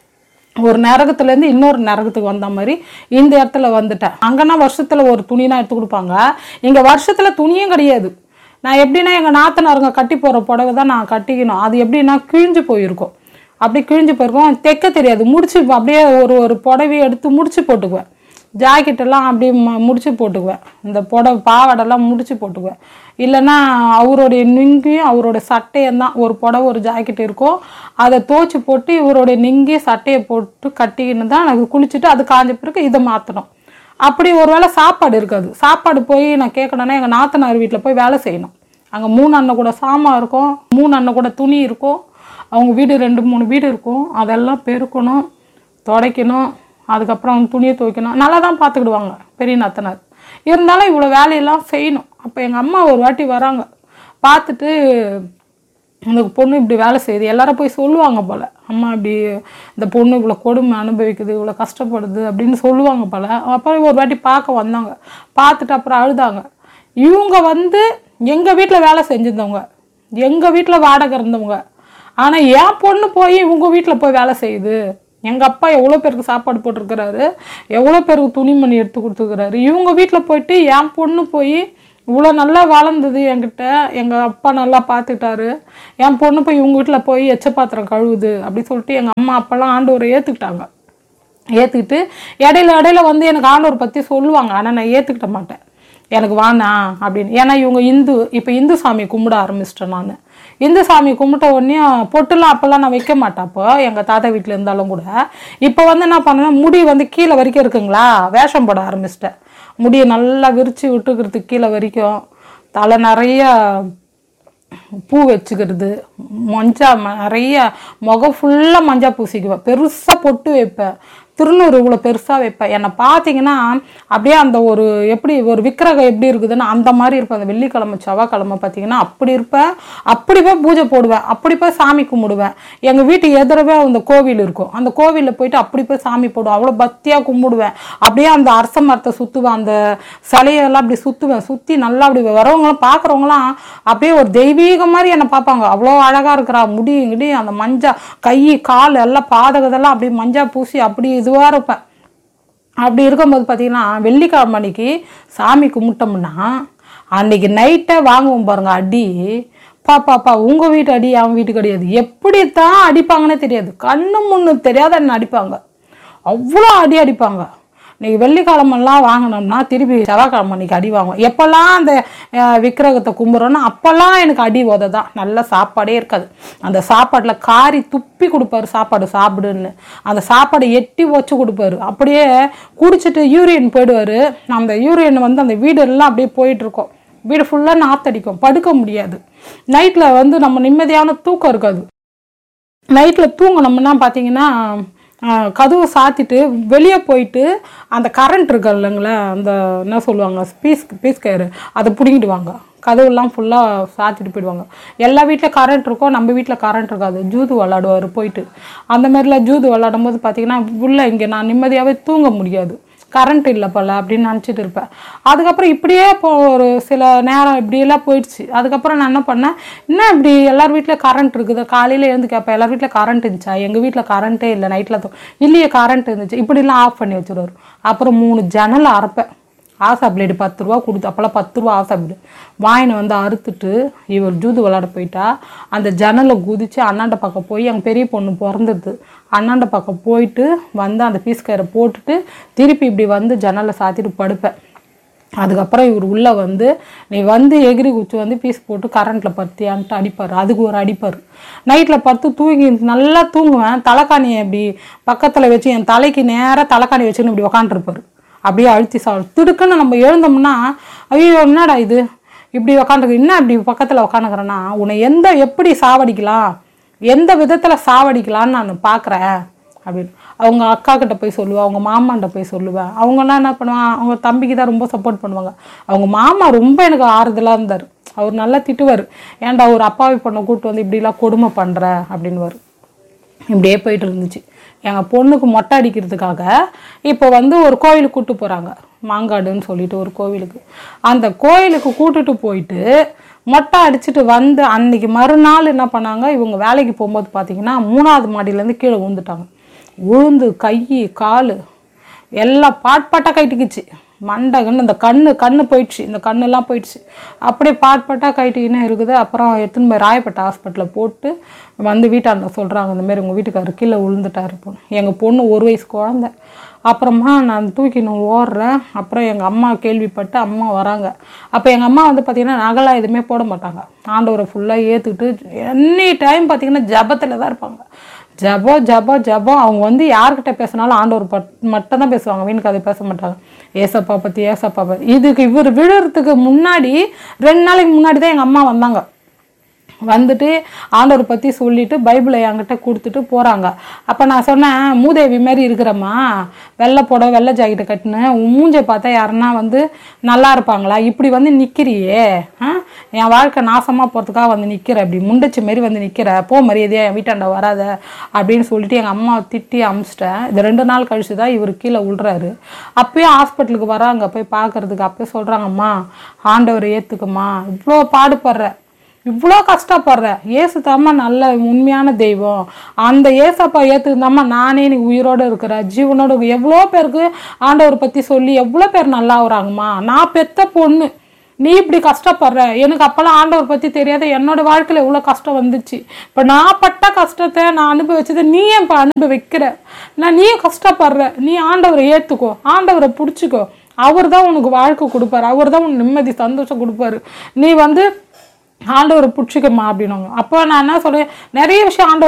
ஒரு நரகத்துலேருந்து இன்னொரு நரகத்துக்கு வந்த மாதிரி இந்த இடத்துல வந்துட்டேன் அங்கன்னா வருஷத்தில் ஒரு துணினா எடுத்து கொடுப்பாங்க இங்கே வருஷத்தில் துணியும் கிடையாது நான் எப்படின்னா எங்கள் நாத்தனாருங்க கட்டி போகிற புடவை தான் நான் கட்டிக்கணும் அது எப்படின்னா கிழிஞ்சு போயிருக்கும் அப்படியே கிழிஞ்சு போயிருக்கும் தைக்க தெரியாது முடிச்சு அப்படியே ஒரு ஒரு புடவையை எடுத்து முடிச்சு போட்டுக்குவேன் ஜாக்கெட்டெல்லாம் அப்படியே ம முடிச்சு போட்டுக்குவேன் இந்த புடவை பாவாடெல்லாம் முடிச்சு போட்டுக்குவேன் இல்லைன்னா அவருடைய நுங்கியும் அவரோட சட்டையும் தான் ஒரு புடவை ஒரு ஜாக்கெட் இருக்கும் அதை தோச்சு போட்டு இவருடைய நுங்கி சட்டையை போட்டு கட்டிக்கின்னு தான் எனக்கு குளிச்சுட்டு அது காஞ்ச பிறகு இதை மாற்றணும் அப்படி ஒரு வேளை சாப்பாடு இருக்காது சாப்பாடு போய் நான் கேட்கணுன்னா எங்கள் நாத்தனார் வீட்டில் போய் வேலை செய்யணும் அங்கே மூணு அண்ணன் கூட சாமான் இருக்கும் மூணு அண்ணன் கூட துணி இருக்கும் அவங்க வீடு ரெண்டு மூணு வீடு இருக்கும் அதெல்லாம் பெருக்கணும் துடைக்கணும் அதுக்கப்புறம் துணியை துவைக்கணும் நல்லா தான் பார்த்துக்கிடுவாங்க பெரிய நாத்தனார் இருந்தாலும் இவ்வளோ வேலையெல்லாம் செய்யணும் அப்போ எங்கள் அம்மா ஒரு வாட்டி வராங்க பார்த்துட்டு இந்த பொண்ணு இப்படி வேலை செய்யுது எல்லாரும் போய் சொல்லுவாங்க போல் அம்மா இப்படி இந்த பொண்ணு இவ்வளோ கொடுமை அனுபவிக்குது இவ்வளோ கஷ்டப்படுது அப்படின்னு சொல்லுவாங்க போல் அப்புறம் ஒரு வாட்டி பார்க்க வந்தாங்க பார்த்துட்டு அப்புறம் அழுதாங்க இவங்க வந்து எங்கள் வீட்டில் வேலை செஞ்சிருந்தவங்க எங்கள் வீட்டில் வாடகை இருந்தவங்க ஆனால் என் பொண்ணு போய் இவங்க வீட்டில் போய் வேலை செய்யுது எங்கள் அப்பா எவ்வளோ பேருக்கு சாப்பாடு போட்டிருக்கிறாரு எவ்வளோ பேருக்கு துணிமணி எடுத்து கொடுத்துருக்குறாரு இவங்க வீட்டில் போயிட்டு என் பொண்ணு போய் இவ்வளோ நல்லா வளர்ந்தது என்கிட்ட எங்கள் அப்பா நல்லா பார்த்துக்கிட்டாரு என் பொண்ணு போய் இவங்க வீட்டில் போய் எச்ச பாத்திரம் கழுவுது அப்படி சொல்லிட்டு எங்கள் அம்மா அப்பெல்லாம் ஆண்டவரை ஏற்றுக்கிட்டாங்க ஏற்றுக்கிட்டு இடையில இடையில வந்து எனக்கு ஆண்டவர் பற்றி சொல்லுவாங்க ஆனால் நான் ஏற்றுக்கிட்ட மாட்டேன் எனக்கு வேணாம் அப்படின்னு ஏன்னா இவங்க இந்து இப்போ இந்து சாமி கும்பிட ஆரம்பிச்சிட்டேன் நான் இந்து சாமி கும்பிட்ட உடனே பொட்டுலாம் அப்போல்லாம் நான் வைக்க மாட்டேன் அப்போ எங்கள் தாத்தா வீட்டில் இருந்தாலும் கூட இப்போ வந்து என்ன பண்ணேன்னா முடி வந்து கீழே வரைக்கும் இருக்குங்களா வேஷம் போட ஆரம்பிச்சிட்டேன் முடியை நல்லா விரித்து விட்டுக்கிறதுக்கு கீழே வரைக்கும் தலை நிறைய பூ வச்சுக்கிறது மஞ்சா ம- நிறைய முகம் ஃபுல்லாக மஞ்சா பூசிக்குவேன் பெருசாக பொட்டு வைப்பேன் திருநூறு இவ்வளோ பெருசாக வைப்பேன் என்னை பார்த்தீங்கன்னா அப்படியே அந்த ஒரு எப்படி ஒரு விக்கிரகம் எப்படி இருக்குதுன்னு அந்த மாதிரி இருப்பேன் அந்த வெள்ளிக்கிழமை செவ்வாய்க்கிழமை பார்த்தீங்கன்னா அப்படி இருப்பேன் அப்படி போய் பூஜை போடுவேன் அப்படி போய் சாமி கும்பிடுவேன் எங்கள் வீட்டு எதிரவே அந்த கோவில் இருக்கும் அந்த கோவிலில் போயிட்டு அப்படி போய் சாமி போடுவேன் அவ்வளோ பக்தியாக கும்பிடுவேன் அப்படியே அந்த அரச மரத்தை சுற்றுவேன் அந்த சிலையெல்லாம் அப்படி சுற்றுவேன் சுற்றி நல்லா அப்படி வரவங்களாம் பார்க்குறவங்களாம் அப்படியே ஒரு தெய்வீக மாதிரி என்னை பார்ப்பாங்க அவ்வளோ அழகாக இருக்கிறா முடி கிடி அந்த மஞ்சா கை கால் எல்லாம் பாதகதெல்லாம் அப்படியே மஞ்சா பூசி அப்படி இதுவாக இருப்பேன் அப்படி இருக்கும்போது பார்த்தீங்கன்னா வெள்ளிக்கிழமை அன்னைக்கு சாமி கும்பிட்டோம்னா அன்னைக்கு நைட்டே வாங்குவோம் பாருங்க அடி பாப்பாப்பா உங்கள் வீட்டு அடி அவன் வீட்டுக்கு கிடையாது எப்படி தான் அடிப்பாங்கன்னே தெரியாது கண்ணு முன்னு தெரியாத என்ன அடிப்பாங்க அவ்வளோ அடி அடிப்பாங்க இன்னைக்கு வெள்ளிக்கிழமெல்லாம் வாங்கினோம்னா திருப்பி செவ்வாய்க்கிழமை அன்னைக்கு அடி வாங்குவோம் எப்போல்லாம் அந்த அஹ், விக்கிரகத்தை கும்புறோன்னா அப்போல்லாம் எனக்கு அடி உத தான் நல்ல சாப்பாடே இருக்காது அந்த சாப்பாட்டில் காரி துப்பி கொடுப்பாரு சாப்பாடு சாப்பிடுன்னு அந்த சாப்பாடை எட்டி வச்சு கொடுப்பாரு அப்படியே குடிச்சிட்டு யூரியன் போயிடுவார் அந்த யூரியன் வந்து அந்த வீடு எல்லாம் அப்படியே போயிட்டு இருக்கோம் வீடு ஃபுல்லாக நாத்தடிக்கும் படுக்க முடியாது நைட்டில் வந்து நம்ம நிம்மதியான தூக்கம் இருக்காது நைட்டில் தூங்கினோம்னா பார்த்தீங்கன்னா ஆஹ், கதவு சாத்திட்டு வெளியே போயிட்டு அந்த கரண்ட் இருக்கு இல்லைங்களா அந்த என்ன சொல்லுவாங்க பீஸ் பீஸ் கயிறு அதை பிடிங்கிடுவாங்க கதவுலாம் ஃபுல்லாக சாத்திட்டு போயிடுவாங்க எல்லா வீட்டில் கரண்ட் இருக்கும் நம்ம வீட்டில் கரண்ட் இருக்காது ஜூது விளாடுவார் போயிட்டு அந்த மாதிரிலாம் ஜூது விளாடும் போது பார்த்தீங்கன்னா உள்ள இங்கே நான் நிம்மதியாகவே தூங்க முடியாது கரண்ட் இல்லை போல அப்படின்னு நினச்சிட்டு இருப்பேன் அதுக்கப்புறம் இப்படியே இப்போ ஒரு சில நேரம் இப்படியெல்லாம் போயிடுச்சு அதுக்கப்புறம் நான் என்ன பண்ணேன் என்ன இப்படி எல்லார் வீட்டில் கரண்ட் இருக்குது காலையில் எழுந்து கேட்பேன் எல்லார் வீட்டில் கரண்ட் இருந்துச்சா எங்கள் வீட்டில் கரண்ட்டே இல்லை நைட்டில் இல்லையே கரண்ட் இருந்துச்சு இப்படிலாம் ஆஃப் பண்ணி வச்சுருவார் அப்புறம் மூணு ஜன்னல் அரைப்பேன் ஆசா பிளேடு பத்து ரூபா கொடுத்து அப்போல்லாம் பத்து ரூபா ஆசா பிளேடு வாயினை வந்து அறுத்துட்டு இவர் ஜூது விளாட போயிட்டா அந்த ஜன்னலை குதிச்சு அண்ணாண்ட பக்கம் போய் எங்கள் பெரிய பொண்ணு பிறந்தது அண்ணாண்ட பக்கம் போயிட்டு வந்து அந்த பீஸ் கயிறை போட்டுட்டு திருப்பி இப்படி வந்து ஜன்னலை சாத்திட்டு படுப்பேன் அதுக்கப்புறம் இவர் உள்ளே வந்து நீ வந்து எகிரி குச்சி வந்து பீஸ் போட்டு கரண்ட்டில் பத்தியான்ட்டு அடிப்பார் அதுக்கு ஒரு அடிப்பார் நைட்டில் படுத்து தூங்கி நல்லா தூங்குவேன் தலைக்காணியை இப்படி பக்கத்தில் வச்சு என் தலைக்கு நேராக தலைக்காணி வச்சுன்னு இப்படி உக்காண்ட்ருப்பாரு அப்படியே அழுத்தி சா திடுக்குன்னு நம்ம எழுந்தோம்னா ஐயோ என்னடா இது இப்படி உக்காந்துருக்கு என்ன இப்படி பக்கத்தில் உக்காந்துக்கிறேன்னா உன்னை எந்த எப்படி சாவடிக்கலாம் எந்த விதத்தில் சாவடிக்கலான்னு நான் பார்க்குறேன் அப்படின்னு அவங்க அக்கா கிட்ட போய் சொல்லுவேன் அவங்க மாமான்ட்ட போய் சொல்லுவேன் அவங்கெல்லாம் என்ன பண்ணுவாங்க அவங்க தம்பிக்கு தான் ரொம்ப சப்போர்ட் பண்ணுவாங்க அவங்க மாமா ரொம்ப எனக்கு ஆறுதலாக இருந்தார் அவர் நல்லா திட்டுவார் ஏன்டா ஒரு அப்பாவி பொண்ணை கூப்பிட்டு வந்து இப்படிலாம் கொடுமை பண்ணுற அப்படின்னுவார் இப்படியே போயிட்டு இருந்துச்சு எங்கள் பொண்ணுக்கு மொட்டை அடிக்கிறதுக்காக இப்போ வந்து ஒரு கோயிலுக்கு கூட்டு போகிறாங்க மாங்காடுன்னு சொல்லிட்டு ஒரு கோவிலுக்கு அந்த கோயிலுக்கு கூட்டிட்டு போயிட்டு மொட்டை அடிச்சுட்டு வந்து அன்னைக்கு மறுநாள் என்ன பண்ணாங்க இவங்க வேலைக்கு போகும்போது பார்த்தீங்கன்னா மூணாவது மாடியிலேருந்து கீழே விழுந்துட்டாங்க விழுந்து கை கால் எல்லாம் பாட் பாட்டாக கட்டிக்கிச்சு மண்டை கண்ணு இந்த கண்ணு கண்ணு போயிடுச்சு இந்த கண்ணெல்லாம் போயிடுச்சு அப்படியே பாட் பாட்டாக கட்டிக்கின்னு இருக்குது அப்புறம் எடுத்துன்னு போய் ராயப்பேட்டை ஹாஸ்பிட்டலில் போட்டு வந்து வீட்டாண்ட சொல்கிறாங்க இந்த மாதிரி உங்கள் வீட்டுக்காரர் கீழே விழுந்துட்டாரு பொண்ணு எங்கள் பொண்ணு ஒரு வயசு குழந்த அப்புறமா நான் தூக்கின்னு ஓடுறேன் அப்புறம் எங்கள் அம்மா கேள்விப்பட்டு அம்மா வராங்க அப்போ எங்கள் அம்மா வந்து பார்த்திங்கன்னா நகைலாம் எதுவுமே போட மாட்டாங்க ஆண்டவரை ஃபுல்லாக ஏற்றுக்கிட்டு எனி டைம் பார்த்திங்கன்னா ஜபத்தில் தான் இருப்பாங்க ஜபம் ஜபம் ஜபம் அவங்க வந்து யார்கிட்ட பேசினாலும் ஆண்டவர் பட் மட்டும் தான் பேசுவாங்க வீணுக்கு அதை பேச மாட்டாங்க ஏசப்பா பற்றி ஏசப்பா பற்றி இதுக்கு இவர் விழுறதுக்கு முன்னாடி ரெண்டு நாளைக்கு முன்னாடி தான் எங்கள் அம்மா வந்தாங்க வந்துட்டு ஆண்டவர் பற்றி சொல்லிட்டு பைபிளை என்கிட்ட கொடுத்துட்டு போகிறாங்க அப்போ நான் சொன்னேன் மூதேவி மாதிரி இருக்கிறம்மா வெள்ளை புடவை வெள்ளை ஜாக்கெட்டை கட்டினேன் உன் மூஞ்சை பார்த்தா யாருன்னா வந்து நல்லா இருப்பாங்களா இப்படி வந்து நிற்கிறியே ஆ என் வாழ்க்கை நாசமாக போகிறதுக்காக வந்து நிற்கிற இப்படி முண்டச்சி மாரி வந்து நிற்கிற போ மரியாதையா என் வீட்டாண்ட வராத அப்படின்னு சொல்லிட்டு எங்கள் அம்மாவை திட்டி அமிச்சிட்டேன் இது ரெண்டு நாள் கழிச்சு தான் இவர் கீழே விழுறாரு அப்பயும் ஹாஸ்பிட்டலுக்கு வராங்க போய் பார்க்கறதுக்கு அப்பயே சொல்கிறாங்கம்மா ஆண்டவர் ஏற்றுக்குமா இவ்வளோ பாடுபடுற இவ்வளோ கஷ்டப்படுற ஏசு தாம்மா நல்ல உண்மையான தெய்வம் அந்த ஏசப்பா ஏற்றுந்தாம்மா நானே இன்னைக்கு உயிரோடு இருக்கிறேன் ஜீவனோட இருக்க- எவ்வளோ பேருக்கு ஆண்டவர் பற்றி சொல்லி எவ்வளோ பேர் நல்லா ஆகுறாங்கம்மா நான் பெத்த பொண்ணு நீ இப்படி கஷ்டப்படுற எனக்கு அப்போல்லாம் ஆண்டவர் பற்றி தெரியாத என்னோட வாழ்க்கையில் எவ்வளோ கஷ்டம் வந்துச்சு இப்போ நான் பட்ட கஷ்டத்தை நான் அனுபவிச்சதை நீ ஏன் இப்போ அனுபவிக்கிற நான் நீயும் கஷ்டப்படுற நீ ஆண்டவரை ஏற்றுக்கோ ஆண்டவரை பிடிச்சிக்கோ அவர் தான் உனக்கு வாழ்க்கை கொடுப்பாரு அவர் தான் உனக்கு நிம்மதி சந்தோஷம் கொடுப்பாரு நீ வந்து ஆண்டவரை பிடிச்சிக்கம்மா அப்படின்னாங்க அப்போ நான் என்ன சொல்றேன் நிறைய விஷயம் ஆண்டவர்